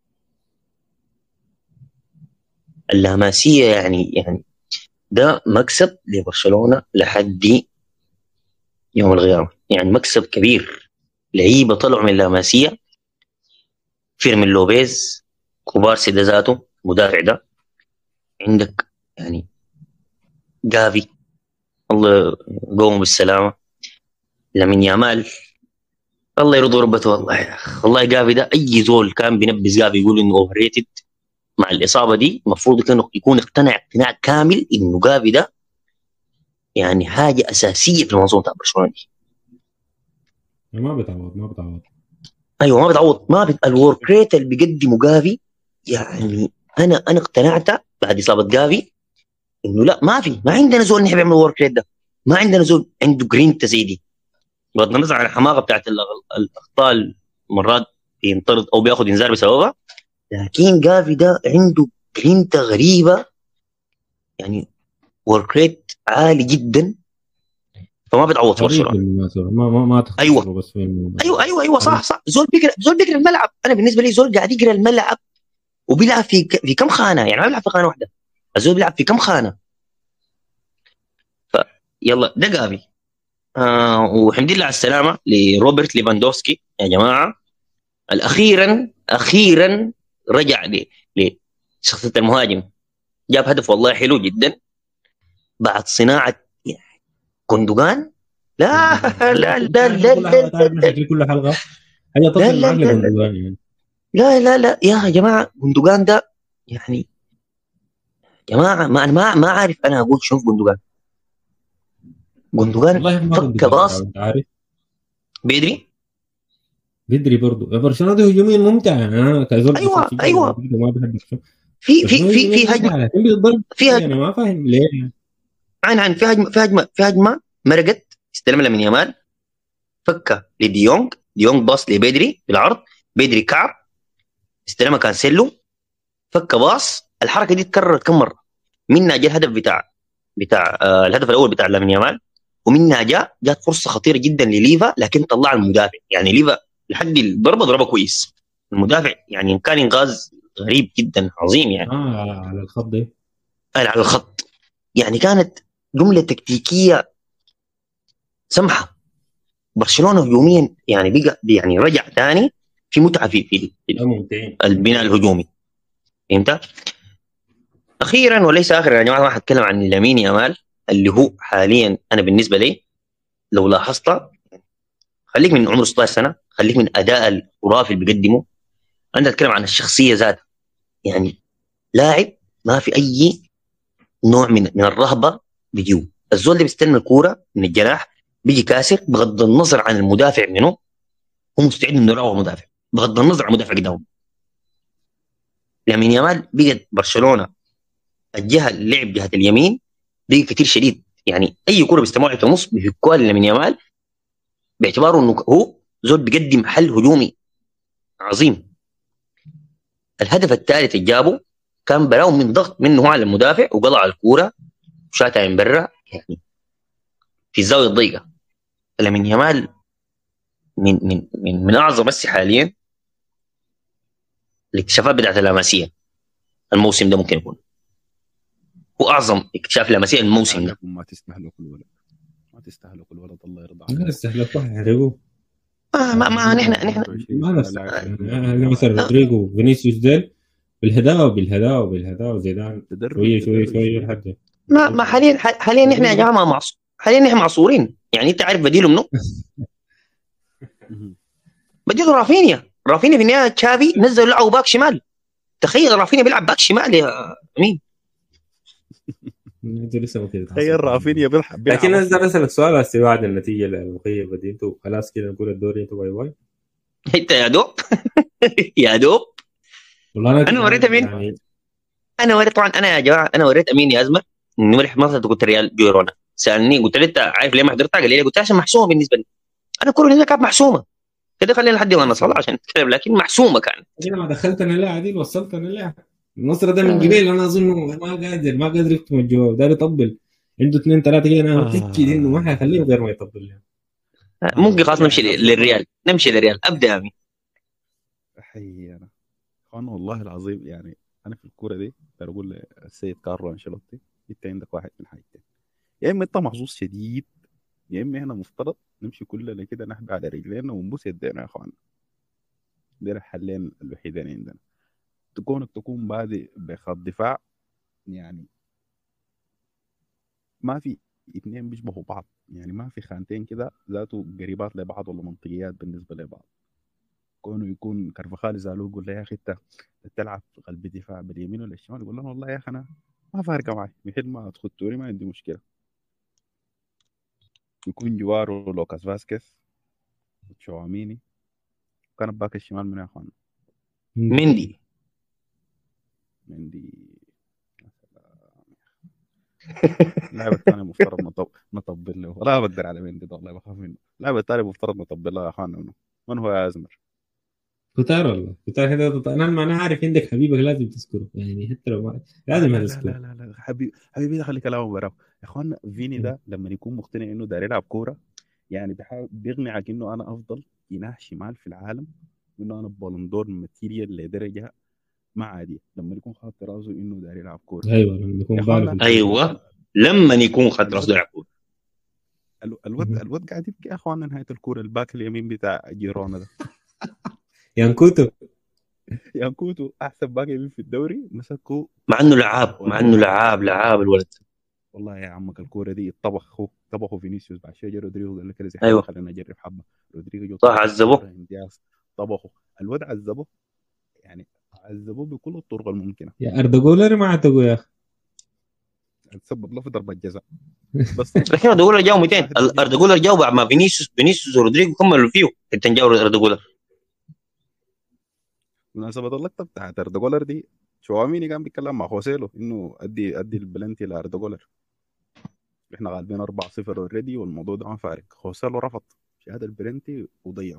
اللاماسيه يعني يعني ده مكسب لبرشلونه لحد يوم القيامه يعني مكسب كبير لعيبه طلعوا من اللاماسيه فيرمين لوبيز كوبارسي ده ذاته مدافع ده عندك يعني جافي الله يقوم بالسلامه لمن يامال الله يرضى ربته والله يا اخ والله جافي ده اي زول كان بينبس جافي يقول انه اوفر ريتد مع الاصابه دي المفروض كان يكون اقتنع اقتناع كامل انه جافي ده يعني حاجه اساسيه في المنظومه بتاع برشلونه دي ما بتعوض ما بتعوض ايوه ما بتعوض ما بت... الورك ريت اللي بيقدمه جافي يعني انا انا اقتنعت بعد اصابه جافي انه لا ما في ما عندنا زول نحن بيعمل الورك ريت ده ما عندنا زول عنده جرينتا زي دي بغض النظر عن الحماقه بتاعت الاخطاء مرات بينطرد او بياخذ انذار بسببها لكن جافي ده عنده جرينتا غريبه يعني ورك ريت عالي جدا فما بتعوض برشلونه ما ما ما ايوه بس في ايوه ايوه ايوه صح صح زول بيقرا زول بيقرا الملعب انا بالنسبه لي زول قاعد يقرا الملعب وبيلعب في ك... في كم خانه يعني ما بيلعب في خانه واحده الزول بيلعب في كم خانه ف يلا ده جافي آه وحمد لله على السلامه لروبرت ليفاندوفسكي يا جماعه الاخيرا اخيرا رجع ل لشخصيه المهاجم جاب هدف والله حلو جدا بعد صناعه كندوغان لا لا لا لا لا كل حلقه هي تصل معك لجندوجان يعني لا لا لا يا جماعه جندوجان ده يعني جماعه ما انا ما ما عارف انا اقول شوف جندوجان جندوجان والله ما كنت فك باص انت عارف بدري بدري برضه برشلونه دي هجوميا ممتع يعني انا كزول أيوة، بشجع أيوة. مدريد وما بحب برشلونة. في في في في برشلونة هجمه ممتع، لكن بيضل في هجمه انا ما فاهم ليه يعني. عن عن في هجمه في هجمه في هجمه مرقت استلمها من يامال فكها لديونج ديونج باص لبدري بالعرض بدري كعب استلمها كانسيلو فك باص الحركه دي تكررت كم مره منها جاء الهدف بتاع بتاع آه الهدف الاول بتاع لامين يامال ومنها جاء جات فرصه خطيره جدا لليفا لكن طلع المدافع يعني ليفا لحد الضربه ضربه كويس المدافع يعني كان انقاذ غريب جدا عظيم يعني اه على الخط ده على الخط يعني كانت جمله تكتيكيه سمحه برشلونه هجوميا يعني بقى يعني رجع ثاني في متعه في في في ممتعين البناء الهجومي فهمت؟ اخيرا وليس اخرا يا جماعه ما حتكلم عن لامين يامال اللي هو حاليا انا بالنسبه لي لو لاحظت خليك من عمره 16 سنه خليك من اداء الخرافي اللي بيقدمه انا اتكلم عن الشخصيه ذاتها يعني لاعب ما في اي نوع من من الرهبه بيجيو الزول اللي بيستلم الكوره من الجناح بيجي كاسر بغض النظر عن المدافع منه هو مستعد انه يراوغ مدافع بغض النظر عن المدافع قدامه لامين يامال بقت برشلونه الجهه اللعب جهه اليمين بقى كثير شديد يعني اي كره بيستمعوا في النص بيفكوها لامين يامال باعتباره انه هو زول بيقدم حل هجومي عظيم الهدف الثالث اللي جابه كان براو من ضغط منه على المدافع وقطع الكوره وشاتها من برا يعني في الزاويه الضيقه لامين يامال من من من من اعظم بس حاليا الاكتشافات بتاعت اللاماسيه الموسم ده ممكن يكون هو اعظم اكتشاف لاماسيه الموسم ده ما تستهلك الولد ما تستهلك الولد الله يرضى لا عليك استهلكوها يحرقوه ما ما, ما نحن نحن ما نفس يعني مثلا رودريجو فينيسيوس ديل بالهداوه بالهداوه بالهداوه زيدان تدرب شويه شويه تدرب. شويه لحد ما ما حاليا حاليا نحن يا جماعه ما معصور حاليا نحن معصورين يعني انت عارف بديله منه مهم. بديله رافينيا رافينيا في النهايه تشافي نزل لعبه باك شمال تخيل رافينيا بيلعب باك شمال يا امين انتوا لسه ما كده تخيل رافينيا بيلعب بيلعب لكن انا بدي اسالك سؤال هسه بعد النتيجه المخيبه دي انتوا خلاص كده نقول الدوري انتوا باي باي انت يا دوب يا دوب والله انا أنا وريتها مين؟ يعني انا وريت طبعا انا يا جماعه انا وريت امين يا ازمر انه مرح مصر قلت ريال جيرونا سالني قلت له انت عارف ليه ما حضرتها؟ قال لي قلت له عشان محسومه بالنسبه لي انا الكوره هنا كانت محسومه كده خلينا لحد يوم النصر عشان نتكلم لكن محسومه كانت كده ما دخلتنا لا عديل وصلتنا لا النصر ده من قبيل انا اظن ما قادر ما قادر يكتم الجواب داير يطبل عنده اثنين ثلاثه كده انا آه. متاكد انه ما حيخليه غير ما يطبل يعني. ممكن خلاص نمشي للريال نمشي للريال ابدا يا امين حي انا اخوان والله العظيم يعني انا في الكوره دي اقدر اقول للسيد كارلو انشيلوتي انت عندك واحد من حاجتين يا اما انت محظوظ شديد يا اما احنا مفترض نمشي كلنا كده نحبي على رجلينا ونبوس يدينا يا اخوان دول الحلين الوحيدين عندنا تكونك تكون بادئ بخط دفاع يعني ما في اثنين بيشبهوا بعض يعني ما في خانتين كده ذاته قريبات لبعض ولا منطقيات بالنسبه لبعض كونه يكون كرفخال زالو يقول له يا اخي انت تلعب في قلب الدفاع باليمين ولا الشمال يقول له والله يا اخي انا ما فارقه معي مثل ما تخطوني ما عندي مشكله يكون جواره لوكاس فاسكيز تشواميني كان باك الشمال من يا اخوان مندي مندي يا سلام. اللاعب الثاني مفترض نطب نطبل له ولا بقدر على مندي ده والله بخاف منه اللاعب الثاني مفترض نطبل له يا اخوان منه من هو يا ازمر كتار والله كتار هذا انا ما انا عارف عندك حبيبك لازم تذكره يعني حتى لو ما لازم لا لا تذكره لا لا, لا. حبيبي حبيبي ده خلي كلامه براه يا اخوانا فيني ده لما يكون مقتنع انه داير يلعب كوره يعني بيحاول بيقنعك انه انا افضل جناح شمال في العالم وانه انا بالندور ماتيريال لدرجه ما عاديه لما يكون خاطر راسه انه داير يلعب كوره ايوه لما يكون يا أخوانا، بعرف ايوه لما يكون خد راس يلعب كورة. ال- الواد الواد قاعد يبكي يا اخوانا نهايه الكوره الباك اليمين بتاع جيرونا ده يانكوتو يانكوتو احسن باك يمين في الدوري مسكه مع انه لعاب مع انه لعاب لعاب الولد والله يا عمك الكوره دي طبخوا طبخوا فينيسيوس بعد شويه جا رودريجو قال لك كده زي أيوة. خلينا نجرب حبه رودريجو جو صح، طبخ عذبوه. كورة امتياز طبخوا الواد عذبه يعني عذبوه بكل الطرق الممكنه يا اردوغولر ما اعتقوا يا اخي تسبب له في ضربه جزاء بس لكن اردوغولر جاوا 200 اردوغولر جاوا بعد ما فينيسيوس فينيسيوس ورودريجو كملوا فيه انت جاوا اردوغولر مناسبة اللقطة بتاعت اردوغولر دي شواميني كان بيتكلم مع خوسيلو انه ادي ادي البلنتي لاردوغولر احنا غالبين 4-0 اوريدي والموضوع ده ما فارق خوسيلو رفض شهاده البلنتي وضيعه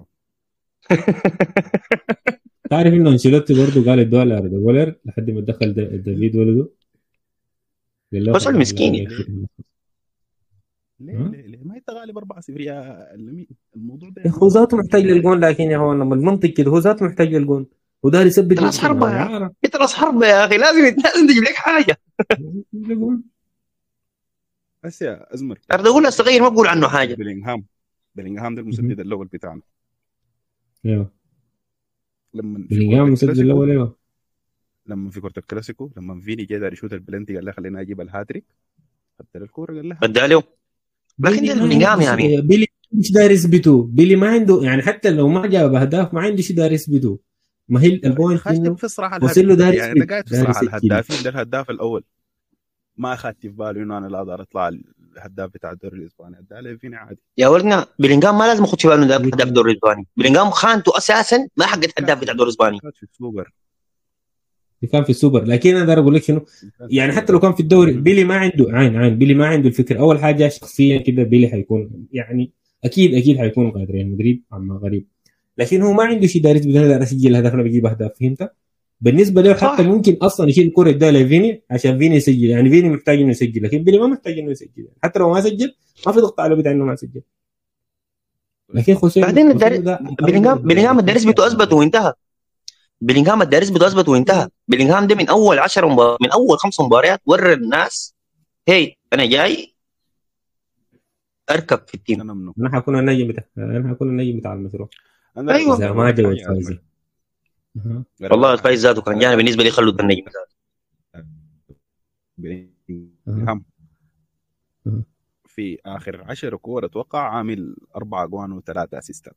تعرف انه انشيلوتي برضه قال ادوها لاردوغولر لحد ما دخل دا- دافيد ولده قال له بس خلاص، المسكين لا، يا لا، ليه, ها؟ ليه, ليه ما انت غالب 4-0 يا لمين الموضوع ده يا اخي هو ذاته محتاج للجون لكن يا هو لما المنطق كده هو ذاته محتاج للجون وده يثبت راس نفسه حربة. يا عارف. انت راس حرب يا اخي لازم لازم تجيب لك حاجه للجون. بس يا ازمر اردوغولر صغير ما بقول عنه حاجه بلينغهام بلينغهام ده المسدد الاول بتاعنا ايوه لما في بلينغهام كرة مسجل الكلاسيكو- الاول ايوه لما في كره الكلاسيكو لما فيني جا داير يشوت البلنتي قال له خليني اجيب الهاتريك خدت له الكوره قال له ادى له لكن بيلي ده ما بلينغهام عنده يا شيء- أمين. بيلي مش داير يثبته بيلي ما عنده يعني حتى لو ما جاب اهداف ما عنده شيء داير يثبته ما هي البوينت خاشتك انه في صراحه وصل له الهدف داير يعني ده يسجل، قاعد في داير صراحه يسجل. الهدافين ده الهداف الاول ما اخذت في بالي انه انا لا اقدر اطلع الهداف بتاع الدوري الاسباني ادى لي فيني عادي يا ولدنا بلينغهام ما لازم ياخذ في باله انه ده هداف الدوري الاسباني بلينغهام خانته اساسا ما حقت هداف بتاع الدوري الاسباني كان في السوبر اللي كان في السوبر لكن انا اقدر اقول لك شنو يعني حتى لو كان في الدوري بيلي ما عنده عين عين بيلي ما عنده الفكره اول حاجه شخصيا كده بيلي حيكون يعني اكيد اكيد حيكون قادر ريال مدريد عما غريب لكن هو ما عنده شيء داير يثبت انا داير اسجل هدف انا بجيب اهداف فهمت؟ بالنسبه له صح. حتى ممكن اصلا يشيل الكره يديها لفيني عشان فيني يسجل يعني فيني محتاج انه يسجل لكن بيلي ما محتاج انه يسجل حتى لو ما سجل ما في ضغط عليه بتاع انه ما سجل لكن خوسيه بعدين خوسيه الدار- ده- بلينغهام بلينغهام ادى نسبته اثبت وانتهى بلينغهام ادى نسبته اثبت وانتهى بلينغهام ده من اول 10 مبار... من اول خمس مباريات ورى الناس هي انا جاي اركب في التيم انا منه انا حكون النجم بتاع انا حكون النجم بتاع المشروع أنا أيوة. اذا ما جاب الفوزي أها. والله الفايز ذاته كان جانا بالنسبه لي خلوا النجم ذاته بلينغهام أها. في اخر 10 كور اتوقع عامل اربع اجوان وثلاثه اسيستات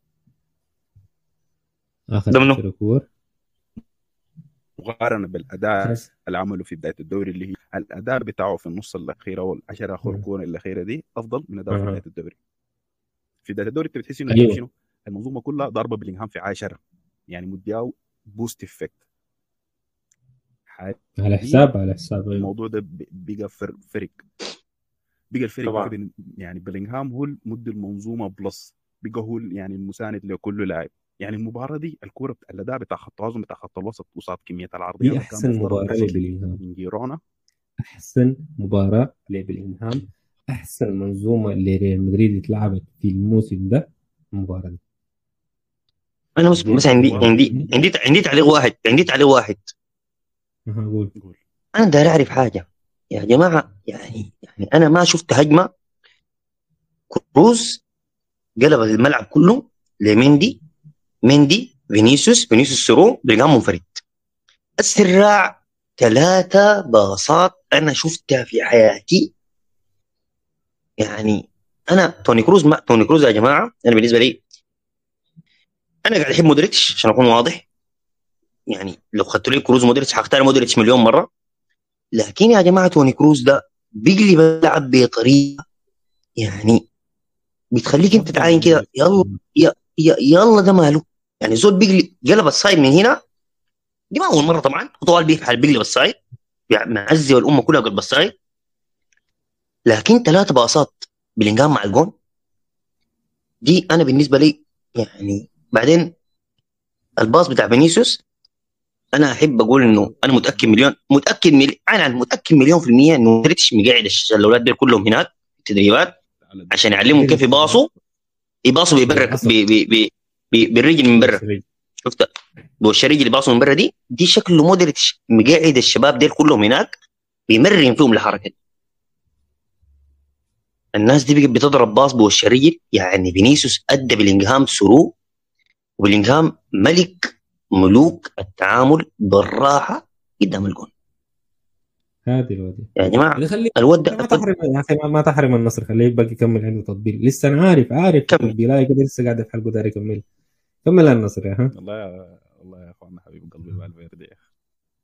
اخر ده منو؟ عشرة كور مقارنه بالاداء بس. اللي عمله في بدايه الدوري اللي هي الاداء بتاعه في النص الاخيره والعشر اخر مم. كور الاخيره دي افضل من اداءه في أها. بدايه الدوري في بدايه الدوري انت بتحس انه أيوة. شنو المنظومه كلها ضاربه بلينغهام في عاشره يعني مدياو بوست افكت على حساب على حساب أيوة. الموضوع ده ب- بقى فر- فرق بقى الفرق طبعاً. بقى بين يعني بلينغهام هو مدي المنظومه بلس بقى هو يعني المساند لكل لاعب يعني المباراه دي الكوره بتاع الاداء بتاع خط التوازن بتاع خط الوسط قصاد كميه العرضيات دي اللي كان احسن مفترض مباراه تصل لبلينغهام من جيرونا احسن مباراه لبلينغهام احسن منظومه لريال مدريد اتلعبت في الموسم ده المباراه دي انا بس بس عندي عندي عندي عندي تعليق واحد عندي تعليق واحد أها، قول قول انا داير اعرف حاجه يا جماعه يعني يعني انا ما شفت هجمه كروز قلب الملعب كله لمندي مندي فينيسيوس فينيسيوس سرو بلينغهام منفرد اسرع ثلاثه باصات انا شفتها في حياتي يعني انا توني كروز ما توني كروز يا جماعه انا بالنسبه لي انا قاعد احب مودريتش عشان اكون واضح يعني لو خدت لي كروز مودريتش حختار مودريتش مليون مره لكن يا جماعه توني كروز ده بيقلب اللعب بطريقه يعني بتخليك انت تعاين كده يلا يا يا يلا ده ماله يعني زول بيقلب قلب الصايد من هنا دي ما اول مره طبعا طوال بيفعل بيقلب الصايد يعني معزي والامه كلها قلب الصايد لكن ثلاثه باصات بلينجهام مع الجون دي انا بالنسبه لي يعني بعدين الباص بتاع فينيسيوس انا احب اقول انه انا متاكد مليون متاكد ملي... انا متاكد مليون في الميه انه مودريتش مقعد الش- الاولاد دول كلهم هناك في التدريبات عشان يعلمهم كيف يباصوا يباصوا بيبرك حصل. بي بي بي بي بالرجل من برا شفت بوش الرجل اللي باصوا من برا دي دي شكله مودريتش مقعد الشباب ديل كلهم هناك بيمرن فيهم الحركه دي الناس دي بقت بتضرب باص بوش الرجل يعني فينيسيوس ادى بلينغهام سرو وبلينغهام ملك ملوك التعامل بالراحه قدام الجون هذه الوادي يا جماعه اللي خلي الود ما تحرم يا اخي ما- ما تحرم النصر خليه يبقى يكمل عنده تطبيل لسه انا عارف عارف كمل. تطبيلاي كده لسه قاعد في حلقه داير يكمل كمل يا النصر يا ها والله يا والله يا اخوانا حبيب قلبي فالفيردي يا اخي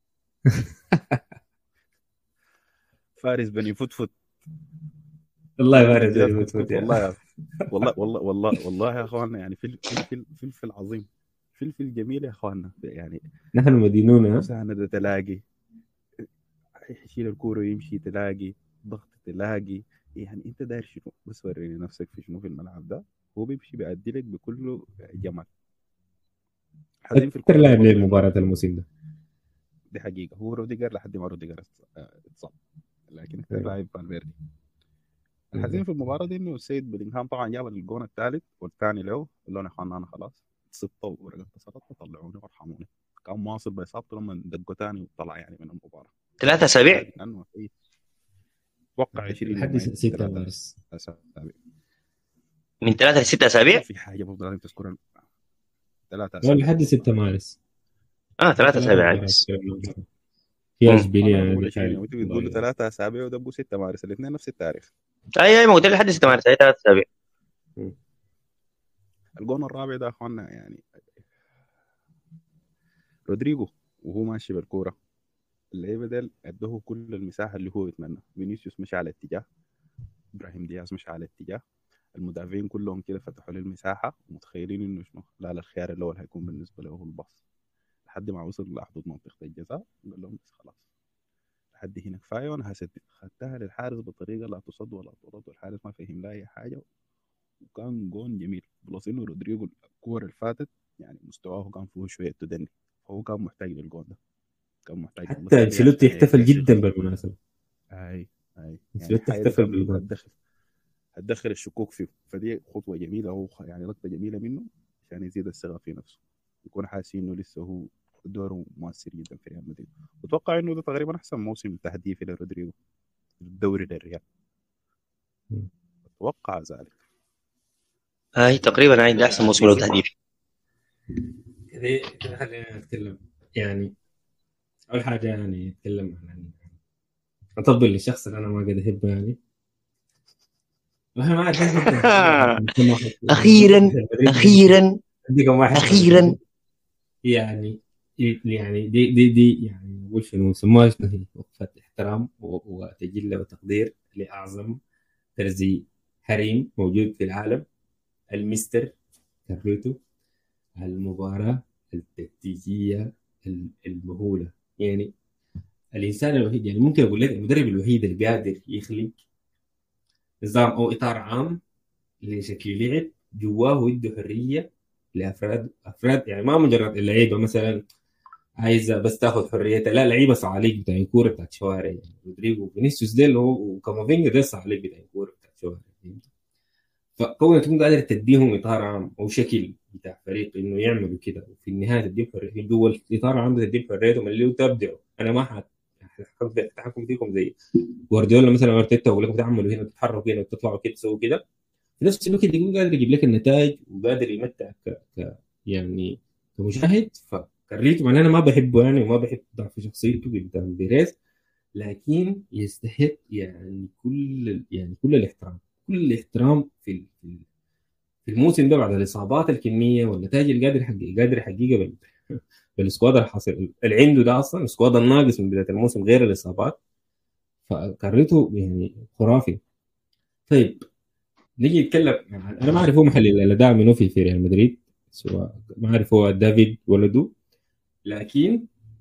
فارس بني فتفت الله يبارك جد فيك كنت- والله يا والله والله والله والله يا اخوانا يعني فلفل فلفل فلفل عظيم فلفل جميل يا اخوانا يعني نحن مدينون ها مساندة تلاقي يشيل الكورة ويمشي تلاقي ضغط تلاقي يعني انت داير شنو بس وريني نفسك في شنو في الملعب ده هو بيمشي بيأدي لك بكل جمال حزين في اكثر الكورة لاعب برضه. للمباراه الموسم ده دي حقيقة هو روديجر لحد ما روديجر اه، اتصاب لكن اكثر أيوة. لاعب فالفيردي الحزين في المباراة دي انه السيد بلينغهام طبعا جاب الجون الثالث والثاني له قال لهم يا اخوانا انا خلاص صبت ورقت سقطت طلعوني وارحموني كان واصل باصابته لما دقوا ثاني وطلع يعني من المباراة ثلاثة أسابيع لانه في اتوقع 20 لحد يومين، 6 ثلاثة مارس أسابيع. من ثلاثة لستة أسابيع في حاجه برضه لازم تذكرها ثلاثة لا لحد 6 مارس اه ثلاثة أسابيع بس في مم. اشبيليه أنا بقول دي عشرين حاجة. يوم، انتوا بتقولوا ثلاثة اسابيع وده 6 مارس الاثنين نفس التاريخ أي أي ما قلت لي لحد ستة مارس أي ثلاثة أسابيع الجون الرابع ده يا اخوانا يعني رودريجو وهو ماشي بالكوره اللعيبه ديل ادوه كل المساحه اللي هو يتمنى فينيسيوس مشى على اتجاه ابراهيم دياز مشى على اتجاه المدافعين كلهم كده فتحوا له المساحه ومتخيلين انه شنو لا لا الخيار الاول هيكون بالنسبه له هو الباص لحد ما وصل لحدود منطقه الجزاء قال لهم بس خلاص لحد هنا كفايه وانا هسدد خدتها للحارس بطريقه لا تصد ولا ترد والحارس ما فهم لا اي حاجه وكان جون جميل بلس انه رودريجو الكور اللي فاتت يعني مستواه كان فيه شويه تدني فهو كان محتاج للجون ده كان محتاج حتى انشيلوتي احتفل جدا بالمناسبه اي اي انشيلوتي حاجة احتفل كان بالجون هتدخل هتدخل الشكوك فيه فدي خطوه جميله او يعني لقطه جميله منه عشان يزيد الثقه في نفسه يكون حاسس انه لسه هو دوره مؤثر جدا في ريال مدريد واتوقع انه ده تقريبا احسن موسم تهديفي لرودريجو في الدوري للريال مم. اتوقع ذلك هاي تقريبا هاي ده احسن موسم له تهديف كده كده خلينا نتكلم يعني اول حاجه يعني نتكلم عن اطبل للشخص اللي انا ما قاعد احبه يعني والله ما اعرف أخيراً، اخيرا عندكم واحد اخيرا يعني يعني دي دي دي يعني نقول شنو سموها شنو هي وقفة احترام و- وتجلة وتقدير لأعظم ترزي حريم موجود في العالم المستر كارلوتو المباراة التكتيكية ال- المهولة يعني الإنسان الوحيد يعني ممكن أقول لك المدرب الوحيد اللي قادر يخلق نظام أو إطار عام لشكل لعب جواه يده حرية لافراد افراد يعني ما مجرد اللعيبه مثلا عايزه بس تاخذ حريتها لا لعيبه صعاليك بتاع كوره بتاعت شوارع يعني رودريجو فينيسيوس ديل هو وكامافينجا ده صعاليك بتاع كوره بتاعت شوارع فهمت؟ فكونك تكون قادر تديهم اطار عام او شكل بتاع فريق انه يعملوا كده وفي النهايه تديهم حريه جوا الاطار العام ده تديهم حريتهم اللي هو تبدعوا انا ما حد التحكم فيكم زي جوارديولا مثلا ارتيتا بقول لكم تعملوا هنا تتحركوا هنا وتطلعوا كده تسووا كده في نفس الوقت يكون قادر يجيب لك النتائج وقادر يمتع ك... ك... يعني كمشاهد فكريته مع إن انا ما بحبه يعني وما بحب ضعف شخصيته قدام بيريز لكن يستحق يعني كل يعني كل الاحترام كل الاحترام في ال- في ال- في الموسم ده بعد الاصابات الكميه والنتائج اللي قادر يحقق قادر يحققها بال- بالسكواد الحاصل اللي عنده ده اصلا السكواد الناقص من بدايه الموسم غير الاصابات فكريته يعني خرافي طيب نيجي نتكلم يعني انا ما اعرف هو محل الاداء منو في في ريال مدريد سواء ما اعرف هو دافيد ولده لكن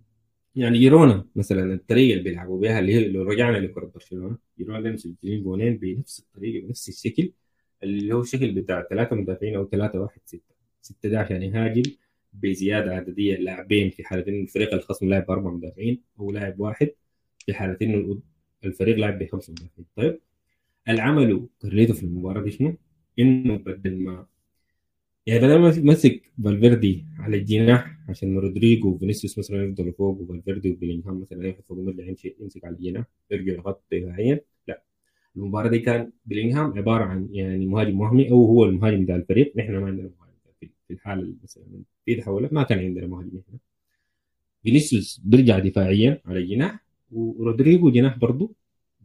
يعني جيرونا مثلا الطريقه اللي بيلعبوا بها اللي هي لو رجعنا لكره برشلونه جيرونا ده مسجلين جونين بنفس الطريقه بنفس الشكل اللي هو الشكل بتاع ثلاثه مدافعين او ثلاثه واحد سته سته ده عشان يهاجم بزياده عدديه لاعبين في حاله انه الفريق الخصم لاعب باربع مدافعين او لاعب واحد في حاله انه الفريق لاعب بخمسه مدافعين طيب العمل كرليته في المباراه دي شنو؟ انه بدل ما يعني بدل ما مسك فالفيردي على الجناح عشان رودريجو وفينيسيوس مثلا يفضلوا فوق وفالفيردي وبيلينغهام مثلا ياخذ فوق يرجع يمشي يمسك على الجناح يرجع يغطي دفاعيا لا المباراه دي كان بيلينغهام عباره عن يعني مهاجم وهمي او هو المهاجم بتاع الفريق نحن ما عندنا مهاجم في في الحاله اللي مثلا في تحولات ما كان عندنا مهاجم احنا فينيسيوس بيرجع دفاعيا على الجناح ورودريجو جناح برضه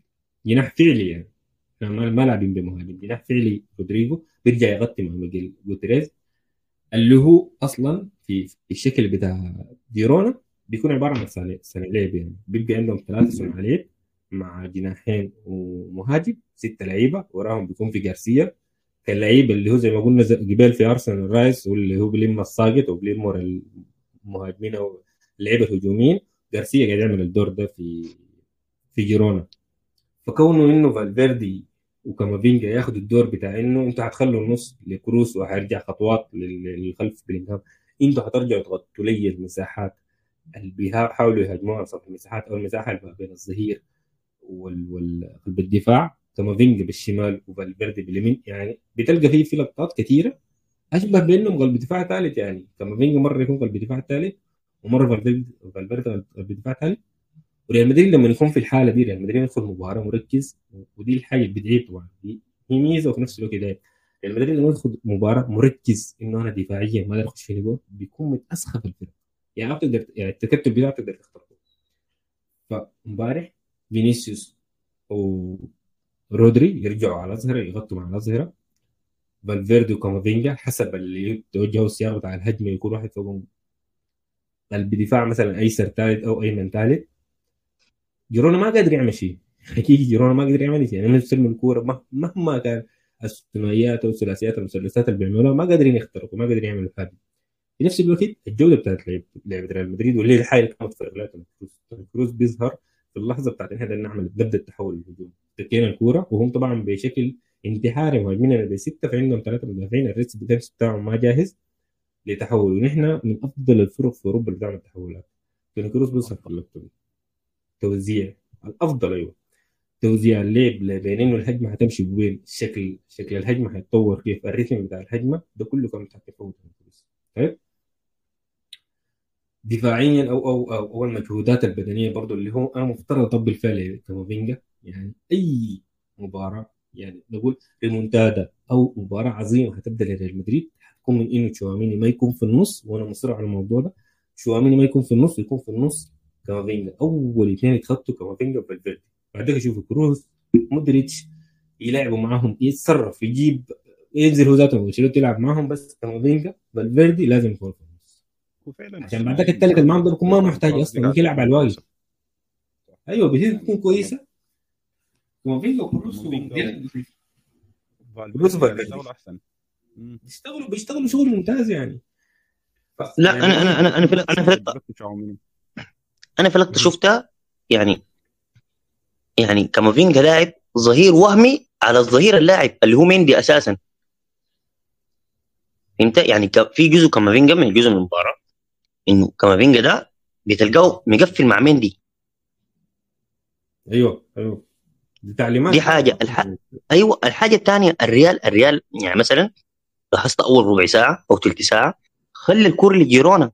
جناح فعلي يعني احنا ما ما لاعبين بمهاجم جناح فعلي رودريجو بيرجع يغطي مع ميغيل جوتيريز اللي هو اصلا في في الشكل بتاع جيرونا بيكون عباره عن صانع صانع لعب يعني بيبقى عندهم ثلاثه صناع لعب مع جناحين ومهاجم ستة لعيبه وراهم بيكون في جارسيا كاللعيب اللي هو زي ما قلنا زي- قبل في ارسنال رايس واللي هو بيلم الساقط وبيلم ورا المهاجمين او اللعيبه الهجوميين جارسيا قاعد يعمل الدور ده في في جيرونا فكونه انه فالفيردي وكامافينجا ياخدوا الدور بتاع انه انتوا هتخلوا النص لكروس وهيرجع خطوات لل- للخلف بلينغهام انتوا هترجعوا تغطوا لي المساحات اللي بيحاولوا يهاجموها صف المساحات او المساحه اللي ما بين الظهير وال وال قلب الدفاع كامافينجا بالشمال وفالفيردي باليمين يعني بتلقى فيه في لقطات كثيره اشبه بانهم قلب دفاع ثالث يعني كامافينجا مره يكون قلب دفاع ثالث ومره فالفيردي فالفيردي قلب دفاع ثالث وريال مدريد لما يكون في الحاله دي ريال مدريد يدخل مباراه مركز ودي الحاجه اللي بتعيب طبعا دي هي ميزه وفي نفس الوقت عيب ريال مدريد لما يدخل مباراه مركز انه انا دفاعيا ما اقدر اخش في جول بيكون متاسخف الفرق يعني ما بتقدر يعني التكتل بتاعك تقدر تخترقه فامبارح فينيسيوس ورودري يرجعوا على الأظهرة يغطوا مع الأظهرة فالفيردي وكامافينجا حسب اللي توجهوا السياق بتاع الهجمه يكون واحد فوقهم قلب دفاع مثلا ايسر ثالث او ايمن ثالث جيرونا ما قادر يعمل شيء حقيقي جيرونا ما قادر يعمل شيء يعني يستلم الكوره مه- مهما كان الثنائيات او الثلاثيات المثلثات اللي بيعملوها ما قادرين يخترقوا ما قادرين يعملوا حاجه في نفس الوقت الجوده بتاعت لعب لعبه ريال مدريد واللي هي الحاجه اللي كانت في اغلاق كروز كروز بيظهر في اللحظه بتاعت احنا بدنا نعمل نبدا التحول للهجوم تكينا الكوره وهم طبعا بشكل انتحاري مهاجمين بسته فعندهم ثلاثه مدافعين الريتس ديفنس بتاعهم ما جاهز لتحول ونحن من افضل الفرق في اوروبا اللي بتعمل تحولات توني كروز بيظهر في اللقطه دي توزيع الافضل ايوه توزيع اللعب بين انه الهجمه هتمشي وين شكل شكل الهجمه هيتطور كيف الريتم بتاع الهجمه ده كله كان متحكم فيه توني كروز طيب دفاعيا او او او, أو المجهودات البدنيه برضو اللي هو انا مفترض اطبق فيها كافينجا يعني اي مباراه يعني نقول ريمونتادا او مباراه عظيمه هتبدا لريال مدريد هتكون من انه تشواميني ما يكون في النص وانا مصر على الموضوع ده تشواميني ما يكون في النص يكون في النص كافينجا اول اثنين يتخطوا كافينجا وفالفيردي بعدين يشوفوا كروز مودريتش يلعبوا معاهم يتصرف يجيب ينزل هو ذاته وانشيلوتي يلعب معاهم بس كافينجا فالفيردي لازم يكون في النص وفعلا عشان بعدك الثالث اللي معاهم ده بيكون ما محتاج اصلا ممكن يلعب على الواقف ايوه بتصير تكون كويسه كافينجا وكروز بروس فالفيردي. بيشتغلوا احسن مم. بيشتغلوا بيشتغلوا شغل ممتاز يعني ف... لا يعني انا انا انا انا في انا في لقطه تشاوميني. انا في لقطه شفتها يعني يعني كامافينجا لاعب ظهير وهمي على الظهير اللاعب اللي هو مندي اساسا انت يعني ك- في جزء كامافينجا من جزء من المباراه انه كامافينجا ده بتلقاه مقفل مع مندي ايوه ايوه دي تعليمات دي حاجة. الح- ايوه الحاجه الثانيه الريال الريال يعني مثلا لاحظت اول ربع ساعه او ثلث ساعه خلى الكره لجيرونا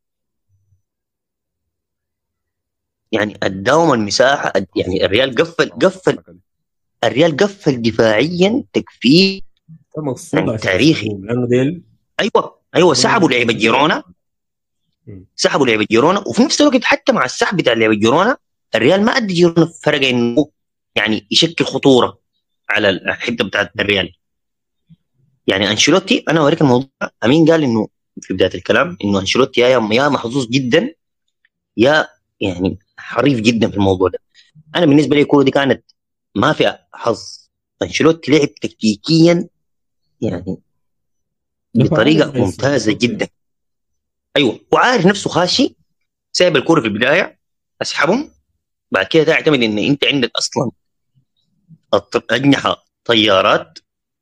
يعني اداهم المساحه أد- يعني الريال قفل قفل الريال قفل دفاعيا تكفيه ده مقصود يعني عشان تاريخي. يسحبوهم، لانه ديل ايوه ايوه سحبوا لعيبه جيرونا مم. سحبوا لعيبه جيرونا وفي نفس الوقت حتى مع السحب بتاع لعيبه جيرونا الريال ما ادى جيرونا فرق انه يعني يشكل خطوره على الحته بتاعت الريال يعني انشيلوتي انا اوريك الموضوع امين قال انه في بدايه الكلام انه انشيلوتي يا يا محظوظ جدا يا يعني حريف جدا في الموضوع ده انا بالنسبه لي الكوره دي كانت ما فيها حظ انشيلوتي لعب تكتيكيا يعني بطريقه ممتازه جدا ايوه وعارف نفسه خاشي سايب الكوره في البدايه اسحبهم بعد كده تعتمد ان انت عندك اصلا الط- اجنحه طيارات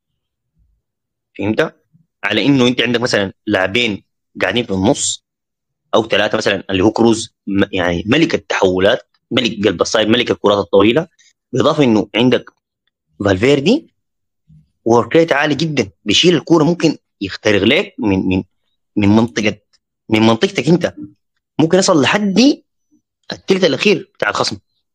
فهمت على انه انت عندك مثلا لاعبين قاعدين في النص او ثلاثه مثلا اللي هو كروز م- يعني ملك التحولات ملك قلب الصايد ملك الكرات الطويله بالاضافه انه عندك فالفيردي ورك ريت عالي جدا بيشيل الكوره ممكن يخترق لك من من من منطقه من منطقتك انت ممكن يصل لحد الثلث الاخير بتاع الخصم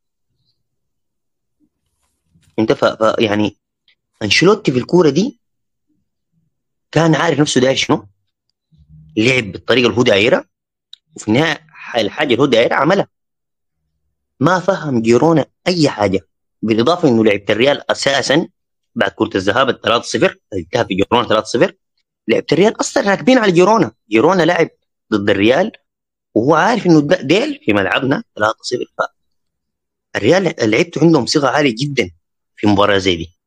انت ف... ف... يعني انشيلوتي في الكوره دي كان عارف نفسه داير شنو لعب بالطريقه اللي هو دايرها وفي النهايه الحاجه اللي هو دايرها عملها ما فهم جيرونا اي حاجه بالاضافه انه لعبه الريال اساسا بعد كره الذهاب ال 3-0 انتهى في جيرونا 3-0 لعبه الريال اصلا راكبين على جيرونا جيرونا لعب ضد الريال وهو عارف انه ده- ديل في ملعبنا 3-0 ف الريال لعبته عندهم ثقه عاليه جدا في مباراه زي دي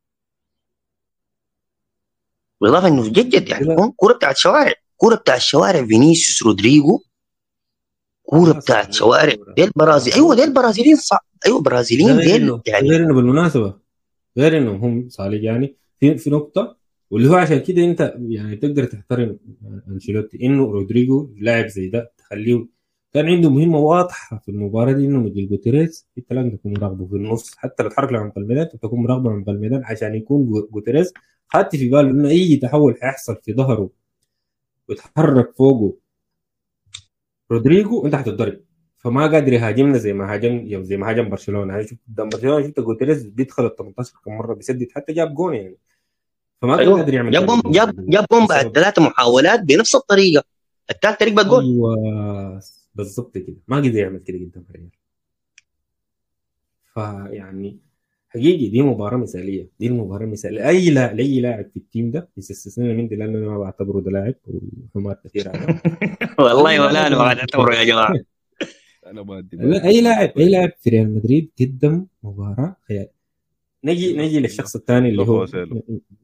بالاضافه انه جد جد يعني لا. كوره بتاعت شوارع كوره بتاعت الشوارع فينيسيوس رودريجو كوره بتاعت شوارع ديل برازيل ايوه ديل برازيليين صح ايوه برازيليين غير ديل انه يعني غير انه بالمناسبه غير انه هم صالح يعني في في نقطه واللي هو عشان كده انت يعني تقدر تحترم انشيلوتي انه رودريجو لاعب زي ده تخليه كان عنده مهمه واضحه في المباراه دي انه ميجيل جوتيريز انت لازم تكون مراقبه في النص حتى لو تحرك لعمق الميدان تكون مراقبه عمق الميدان عشان يكون جو- جوتيريز حاطط في باله انه اي تحول حيحصل في ظهره ويتحرك فوقه رودريجو انت هتتضرب فما قادر يهاجمنا زي ما هاجم زي ما هاجم برشلونه يعني شفت قدام برشلونه شفت جوتيريز بيدخل ال 18 كم مره بيسدد حتى جاب جون يعني فما كان أيوة. قادر يعمل جاب كده. جون جاب جاب جون بعد ثلاث محاولات بنفس الطريقه الثالث طريق بعد جول ايوه بالضبط كده ما قدر يعمل كده قدام الريال فيعني حقيقي دي مباراه مثاليه دي المباراه مثاليه اي لا اي لاعب في التيم ده استثنينا من دي لانه انا ما بعتبره ده لاعب وحمار كثير على والله ولا انا ما قاعد اعتبره يا جماعه انا ما ادي لا اي لاعب اي لاعب في ريال مدريد قدم مباراه خيال نجي نجي للشخص الثاني اللي هو خوسيلو.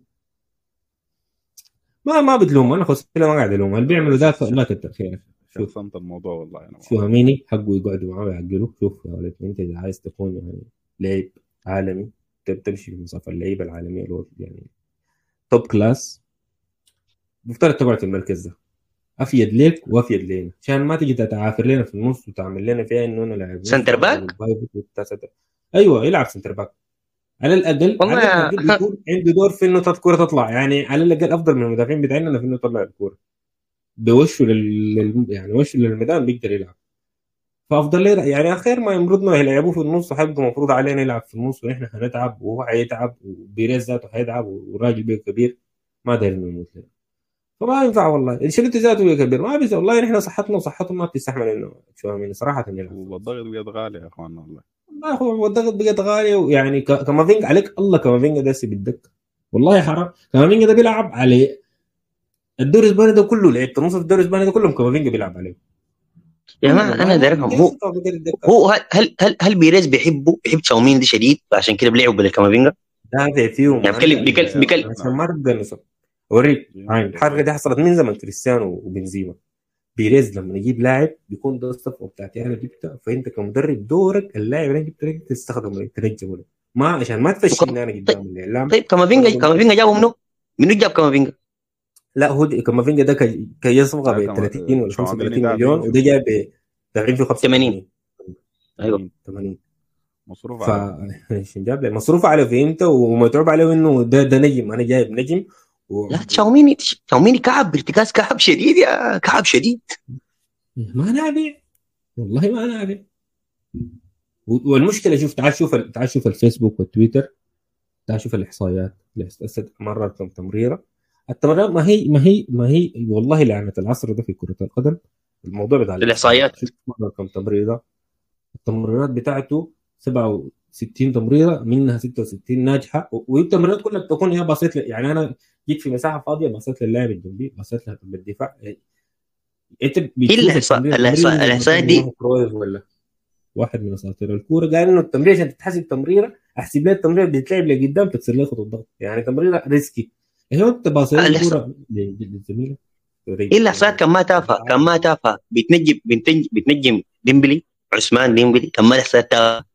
ما ما بتلوم انا خوسيلو ما قاعد الوم اللي بيعملوا ذاك لا كتر خيرك شوف. شخصنت الموضوع والله انا شو هميني حقه يقعدوا معاه ويعقلوا شوف يا ولد انت اذا عايز تكون يعني لاعب عالمي تب- تمشي في مصاف اللعيبه العالميه اللي هو يعني توب كلاس مفترض تقعد في المركز ده افيد ليك وافيد لينا عشان ما تجي تتعافر لنا في النص وتعمل لنا فيها انه انا لاعب نص سنتر باك؟ والبايفوت وبتاع سنتر- ايوه يلعب سنتر باك على الاقل والله على يا- الاقل يكون عنده دور في انه الكوره تطلع يعني على الاقل افضل من المدافعين بتاعنا في انه يطلع الكوره بوشه لل... لل- يعني وشه للميدان بيقدر يلعب فافضل لي يعني خير ما يمرضنا يلعبوه في النص حقه المفروض علينا يلعب في النص ونحن حنتعب وهو حيتعب وبيريز ذاته حيتعب والراجل بيه كبير ما داير انه يموت لنا فما ينفع والله شلت ذاته يا كبير ما بيس والله نحن صحتنا وصحته ما بتستحمل انه شو من صراحه يلعب والضغط بقت غالي يا اخواننا والله والله هو الضغط بقت غالي ويعني ك- كامافينجا عليك الله كامافينجا ده بالدك والله حرام كامافينجا ده بيلعب عليه الدوري الاسباني ده كله لعيبه نص الدوري الاسباني ده كلهم كامافينجا بيلعب عليه يا جماعه انا داير افهم هو هو هل هل هل, هل بيريز بيحبه بيحب تشاومين دي شديد فعشان كده بيلعبوا بدل كامافينجا دافع فيهم يعني بيكلم- بيكلم- بيكلم- عشان ما تبدا نصب اوريك عين الحركه دي حصلت من زمن كريستيانو وبنزيما بيريز لما يجيب لاعب بيكون ده الصفقه بتاعتي انا جبتها فانت كمدرب دورك اللاعب اللي أنا جبته لك تستخدمه تنجمه لك. ما عشان ما تفشلني انا قدام الاعلام طيب كامافينجا كامافينجا جابه منو؟ منو جاب كامافينجا؟ لا هو دي- كامافينجا ده كي كي صفقه لا، ب كما- 30 ولا شواميني 35 ده مليون بيجي- وده جاي ب دافعين فيه 80. 85 ايوه 80 مصروف ف عليه إيش جاب لي مصروف عليه فهمت ومتعوب عليه انه ده ده نجم انا جايب نجم و... لا تشاوميني تشاوميني كعب بارتكاز كعب شديد يا كعب شديد ما نافع والله ما نافع و- والمشكله شوف تعال شوف ال- تعال شوف الفيسبوك والتويتر تعال شوف الاحصائيات الاحصائيات مرة كم تمريره التمريرات ما هي ما هي ما هي والله لعنه العصر ده في كره القدم الموضوع بتاع الإحصائيات. شوف مرة كم تمريره التمريرات بتاعته 67 تمريره منها 66 ناجحه و- والتمريرات كلها بتكون يا بسيط يعني انا جيت في مساحه فاضيه بصيت للاعب الجنبي بصيت له بالدفاع انت بتشوف الإحصاء- التمرير- الإحصاء- التمرير الإحصائيات مثلاً دي- ما هو كرويف ولا واحد من اساطير الكوره قال انه التمرير عشان تتحسب تمريره احسب لي التمرير بيتلعب لقدام تكسر لي خط الضغط يعني تمريره ريسكي هو انت باصي الإحصاء- الكوره ل- للزميله الا صار كان ما تافه كان ما تافه بتنجم بتنجم, بتنجم ديمبلي عثمان ديمبلي كان ما صار تافه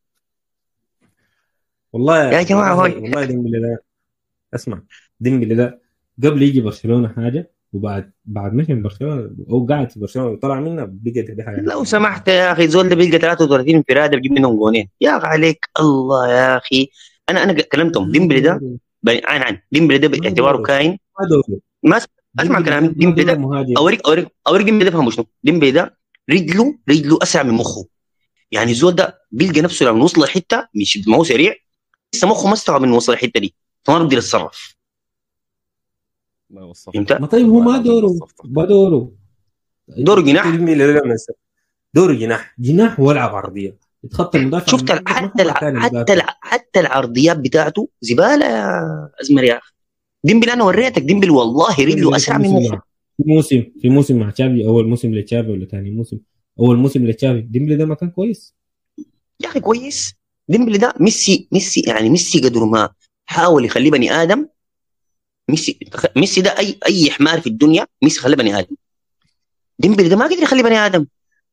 والله يا جماعة والله, هو- والله ديمبلي ده اسمع ديمبلي ده قبل يجي برشلونه حاجه وبعد بعد مشي من برشلونه او قاعد في برشلونه وطلع منها بقت دي حاجه لو سمحت يا اخي زول ده بيلقى 33 انفراده بيجيب منهم جونين يا اخي عليك الله يا اخي انا انا كلمتهم ديمبلي ده بني- عن عن ديمبلي ده باعتباره كاين ما دوره ما اسمع كلامي ديمبلي ده مهاجم اوريك اوريك اوريك ديمبلي ده فهمه شنو ديمبلي ده رجله رجله اسرع من مخه يعني الزول ده بيلقى نفسه لما وصل لحته مش ما هو سريع لسه مخه ما استوعب انه وصل الحته دي فما بيقدر يتصرف الله يوصفك فهمت؟ ما طيب هو ما دوره وصفتك. ما دوره دوره جناح ديمبلي ده مثلا دوره جناح جناح والعب عرضيه يتخطى المدافع شفت ال- ما هو حتى الع- مكان حتى المدافع. الع- حتى العرضيات بتاعته زباله يا ازمر يا اخي ديمبلي انا وريتك ديمبلي والله رجله اسرع من مخه في موسم في موسم مع تشافي اول موسم لتشافي ولا ثاني موسم اول موسم لتشافي ديمبلي ده ما كان كويس يا اخي كويس ديمبلي ده ميسي ميسي يعني ميسي قدر ما حاول يخليه بني ادم ميسي ميسي ده اي اي حمار في الدنيا ميسي خليه بني ادم ديمبلي ده ما قدر يخليه بني ادم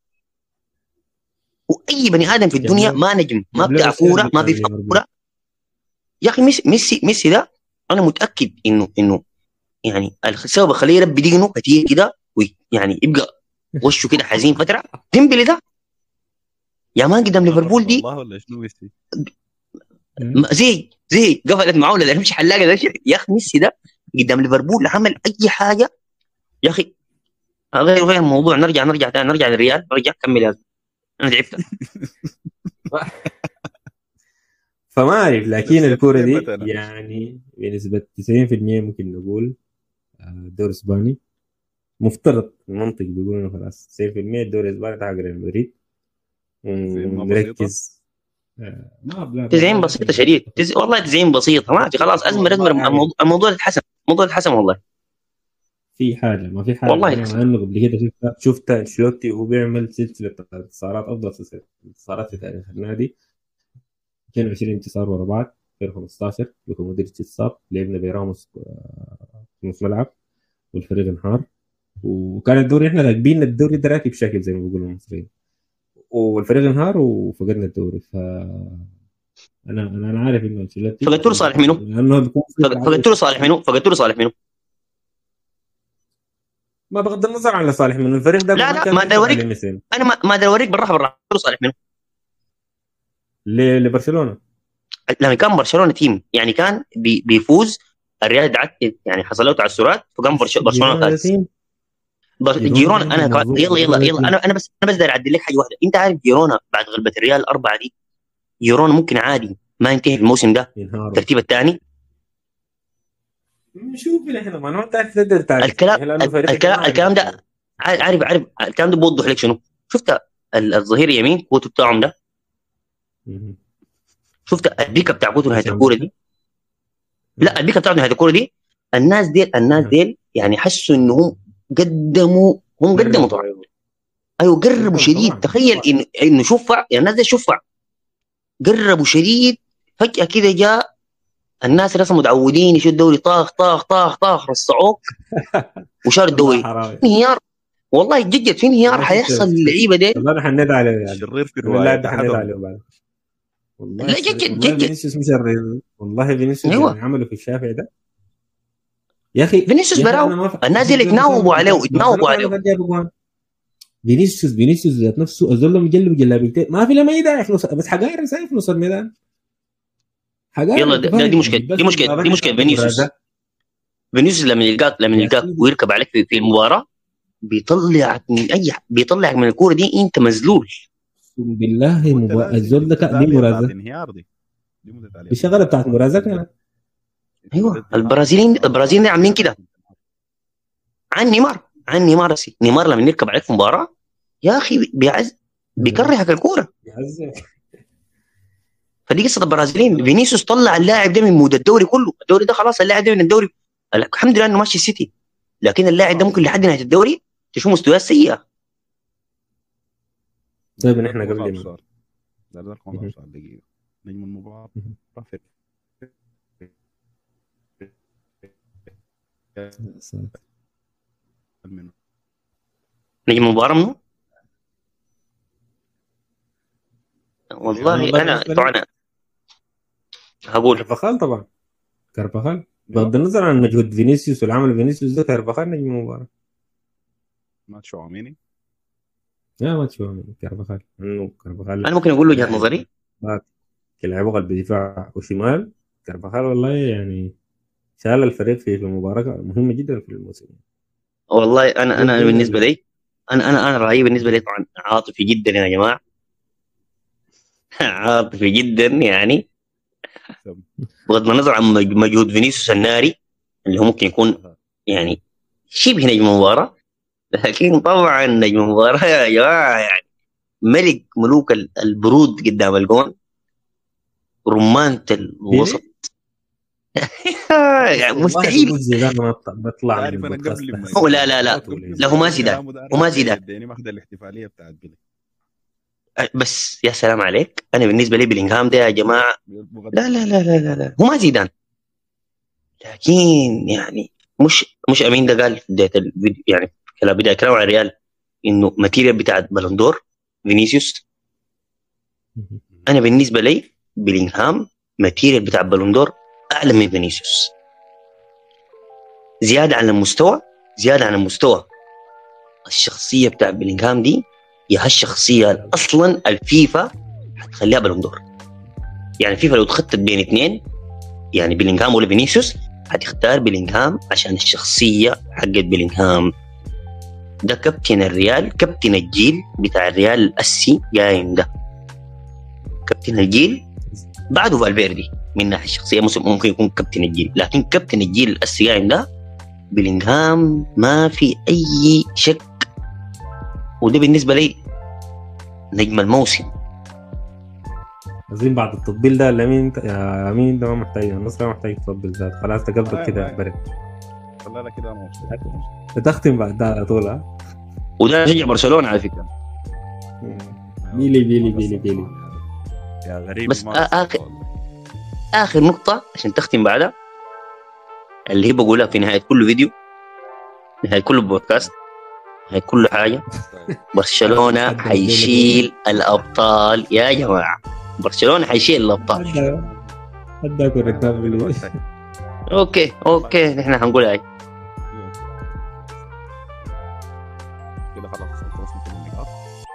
واي بني ادم في الدنيا جاب- ما نجم ما جاب له بتاع رسالة كوره ما بتاع بيفهم ليفربول. كوره يا اخي ميسي ميسي ميسي ده انا متاكد انه انه يعني السبب خليه يربي دينه كتير كده ويعني يبقى وشه كده حزين فتره ديمبلي ده يا مان قدام ليفربول دي والله ولا شنو ميسي ما- زي زي قفلت معاه ولا مش حلاقه ده شيء. يا اخي ميسي ده قدام ليفربول عمل اي حاجه يا اخي غير غير الموضوع نرجع نرجع تاني نرجع للريال نرجع كمل يا زلمة. انا تعبت فما اعرف لكن بس الكوره دي مثلاً. يعني بنسبه 90% ممكن نقول آه، دوري اسباني مفترض المنطق بيقول انه خلاص 90% الدوري الاسباني بتاع ريال مدريد ما ونركز آه، ما لا- تزعيم بسيطه شديد تز... والله تزعيم بسيطه ما في خلاص ازمر ازمر الموضوع, الموضوع اتحسم الموضوع اتحسم والله في حاجه ما في حاجه والله أنا يحصل. مع انه قبل كده شفت شفت انشيلوتي وهو بيعمل سلسله انتصارات افضل سلسله انتصارات في تاريخ النادي 22 انتصار ورا بعض 2015 لوكا مودريتش اتصاب لعبنا براموس آه، في نص ملعب والفريق انهار وكان الدوري احنا راكبين الدوري ده راكب شكل زي ما بيقولوا المصريين والفريق انهار وفقدنا الدوري ف انا انا أنا عارف انه انشيلوتي فقدتوا له صالح منو؟ لانه بيكون في فق- فقدتوا له صالح منو؟ فقدتوا له صالح منو؟ ما بغض النظر عن صالح منه الفريق ده لا، كمان لا، كان ما بيلعب دوريك. على ميسي. انا ما ما ادري اوريك بالراحه بالراحه فقدتوا له صالح منو؟ ل- لبرشلونه لما كان برشلونه تيم يعني كان بي بيفوز الريال دعت يعني حصل له تعثرات فقام برش- برشلونه جيرونا فاز تيم. بس جيرونا جيرونا تيم انا مظبوط. يلا يلا جيرونا يلا تيم. انا انا بس انا بس داير اعدل لك حاجه واحده انت عارف جيرونا بعد غلبه الريال الاربعه دي جيرونا ممكن عادي ما ينتهي الموسم ده ينهاروا الترتيب الثاني شوف احنا ما انت عارف تقدر تعرف الكلام- لأنه فريق الكلام- ما الكلام ده- عارف. عارف عارف الكلام ده بوضح لك شنو شفت ال- الظهير يمين كوتو بتاعهم ده مهم. شفت البيكه بتاع كوتو نهايه عشان الكوره دي لا البيكه بتاعته نهايه الكوره دي الناس ديل الناس نعم. ديل يعني حسوا انهم قدموا هم قدموا طبعا ايوه قربوا قدموا شديد طبعاً. تخيل انه انه شفع يعني الناس دي شفع قربوا شديد فجاه كده جاء الناس اللي اصلا متعودين يشوفوا الدوري طاخ طاخ طاخ طاخ رصعوك وشاروا الدوري حرامي انهيار والله جد في انهيار ما حيحصل شفت- للعيبه دي والله انا حنيت عليه يعني شرير في اللاعب رواية ده حنيت أحدهم. عليه بعد والله لا، جد- جد- والله جد. فينيسيوس مشرر والله فينيسيوس أيوة. يعني عمله في الشافعي ده يا اخي فينيسيوس يا أخي براو أنا ما ف- الناس اللي يتناوبوا عليه يتناوبوا عليه برشلونة جاب أجوان. فينيسيوس فينيسيوس ذات نفسه الزول مجلب جلابيتين ما في لما يدعي في نص بس حقاري سايف في نص الميدان حقاري يلا أنت ده- ده فاهم؟ دي مشكلة- بس دي مشكلة- ما دي مشكلة فينيسيوس. مرازة. فينيسيوس لما يلقاك لما يا يلقاك سيدي. ويركب عليك في, في المباراه بيطلعك من اي بيطلعك من الكوره دي انت مذلول اقسم بالله وأنت مبا... لازم الزول ده كان- دي تتعلم بعد مرازة انهيار دي دي متتعلم. دي شغله بتاعت مرازة كانت ايوه البرازيليين البرازيليين دي عاملين كده عن نيمار عن نيمار سي. نيمار لما يركب عليك في مباراه يا اخي بيعز بيكرهك الكوره يعزك. فدي قصه البرازيليين فينيسيوس طلع اللاعب ده من مود الدوري كله الدوري ده خلاص اللاعب ده من الدوري الحمد لله انه ماشي السيتي لكن اللاعب ده ممكن لحد نهايه الدوري تشوف مستويات سيئه طيب احنا ده قبل أصعب ما سؤال. ده ده مهم. أصعب سؤال دقيقة نجم المباراة مهم. رافع. منه. نجم المباراه منه والله والله انا بالنسبة لي- طبعا هقول كارفاخال طبعا كارفاخال بغض النظر عن مجهود فينيسيوس والعمل فينيسيوس ده كارفاخال نجم المباراه ما تشواميني لا ما تشوف كارفاخال انه كارفاخال انا ممكن اقول وجهه نظري يلعبوا قلب دفاع وشمال كارفاخال والله يعني شال الفريق في في مباراه مهمه جدا في الموسم والله انا انا ممكن- بالنسبه لي انا انا انا رايي بالنسبه لي طبعا عاطفي جدا يا جماعه عاطفي جدا يعني بغض النظر عن مج- مجهود فينيسيوس الناري اللي هو ممكن يكون يعني شبه نجم مباراه لكن طبعا نجم مباراه يا جماعه يعني ملك ملوك ال- البرود قدام الجون رمانة الوسط يعني مستحيل والله زيدان ما بط- بطلع من عارف انا البودكاست قبل ما ده. هو لا- لا- لا. لا، هو ما زيدان. وما زيدان. اديني ماخذ الاحتفاليه بتاعت بيلي بس يا سلام عليك انا بالنسبه لي بلينغهام ده يا جماعه لا لا لا لا لا, لا. هو ما زيدان لكن يعني مش مش امين ده قال في بدايه الفيديو يعني كلام بدايه كلام عن الريال انه ماتيريال بتاعت بلندور فينيسيوس انا بالنسبه لي بلينغهام ماتيريال بتاع بلندور اعلى من فينيسيوس زياده عن المستوى زياده عن المستوى الشخصيه بتاع بلينغهام دي يا هالشخصيه اصلا الفيفا حتخليها بلندور يعني الفيفا لو تخطط بين اثنين يعني بيلينغهام ولا فينيسيوس هتختار بيلينغهام عشان الشخصيه حقت بيلينغهام ده كابتن الريال كابتن الجيل بتاع الريال الاسي قايم ده كابتن الجيل بعده فالفيردي من ناحيه الشخصيه مس- ممكن يكون كابتن الجيل لكن كابتن الجيل الاسي قايم ده بيلينغهام ما في اي شك وده بالنسبه لي نجم الموسم عايزين بعد التطبيل ده لمين انت يا مين انت ما محتاج النصر ما محتاج تطبل ذات خلاص تقبل آه، كده آه. برد لا لا كده انا مبسوط تختم بعد ده على طول ها وده شجع برشلونه على فكره بيلي بيلي بيلي بيلي يا غريب بس ما آ- بصدق آخر- والله. اخر نقطه عشان تختم بعدها اللي هي بقولها في نهايه كل فيديو نهايه كل بودكاست نهايه كل حاجه برشلونه حيشيل الابطال يا جماعه برشلونه حيشيل الابطال حد اكل ركاب بيلي اوكي اوكي نحن هنقول هاي كده خلاص خلصنا كل النقاط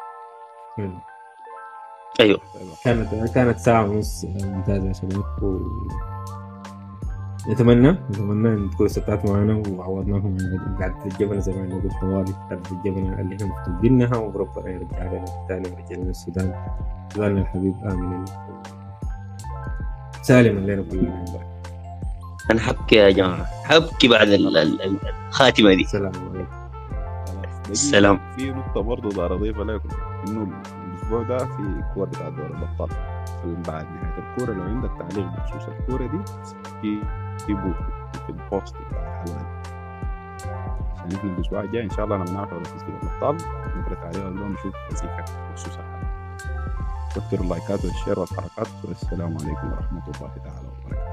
ايوه طيب كانت كانت ساعة ونص ممتازة يا شباب و... نتمنى نتمنى ان تكونوا استمتعتوا معنا وعوضناكم عن قعدة الجبنة زي ما انا قلت طوالي قعدة الجبنة اللي احنا مفتقدينها وربنا يرجع لنا تاني ويرجع لنا السودان سوداننا الحبيب امنا سالما لنا كلنا انا حبكي يا جماعه حبكي بعد ال- ال- ال- الخاتمه دي السلام عليكم خلاص. دقيقة. السلام. في نقطة برضه دار أضيفها لكم إنه الأسبوع ده في كور بتاع دوري الأبطال بعد نهاية الكورة لو عندك تعليق بخصوص الكورة دي في جيبوا في البوست بتاع الحلقة دي عشان احنا الأسبوع الجاي إن شاء الله لما نعرف على تسجيل الأبطال نقرأ تعليق الله نشوف وظيفة بخصوص الحلقة كثروا اللايكات والشير والحركات والسلام عليكم ورحمة الله تعالى وبركاته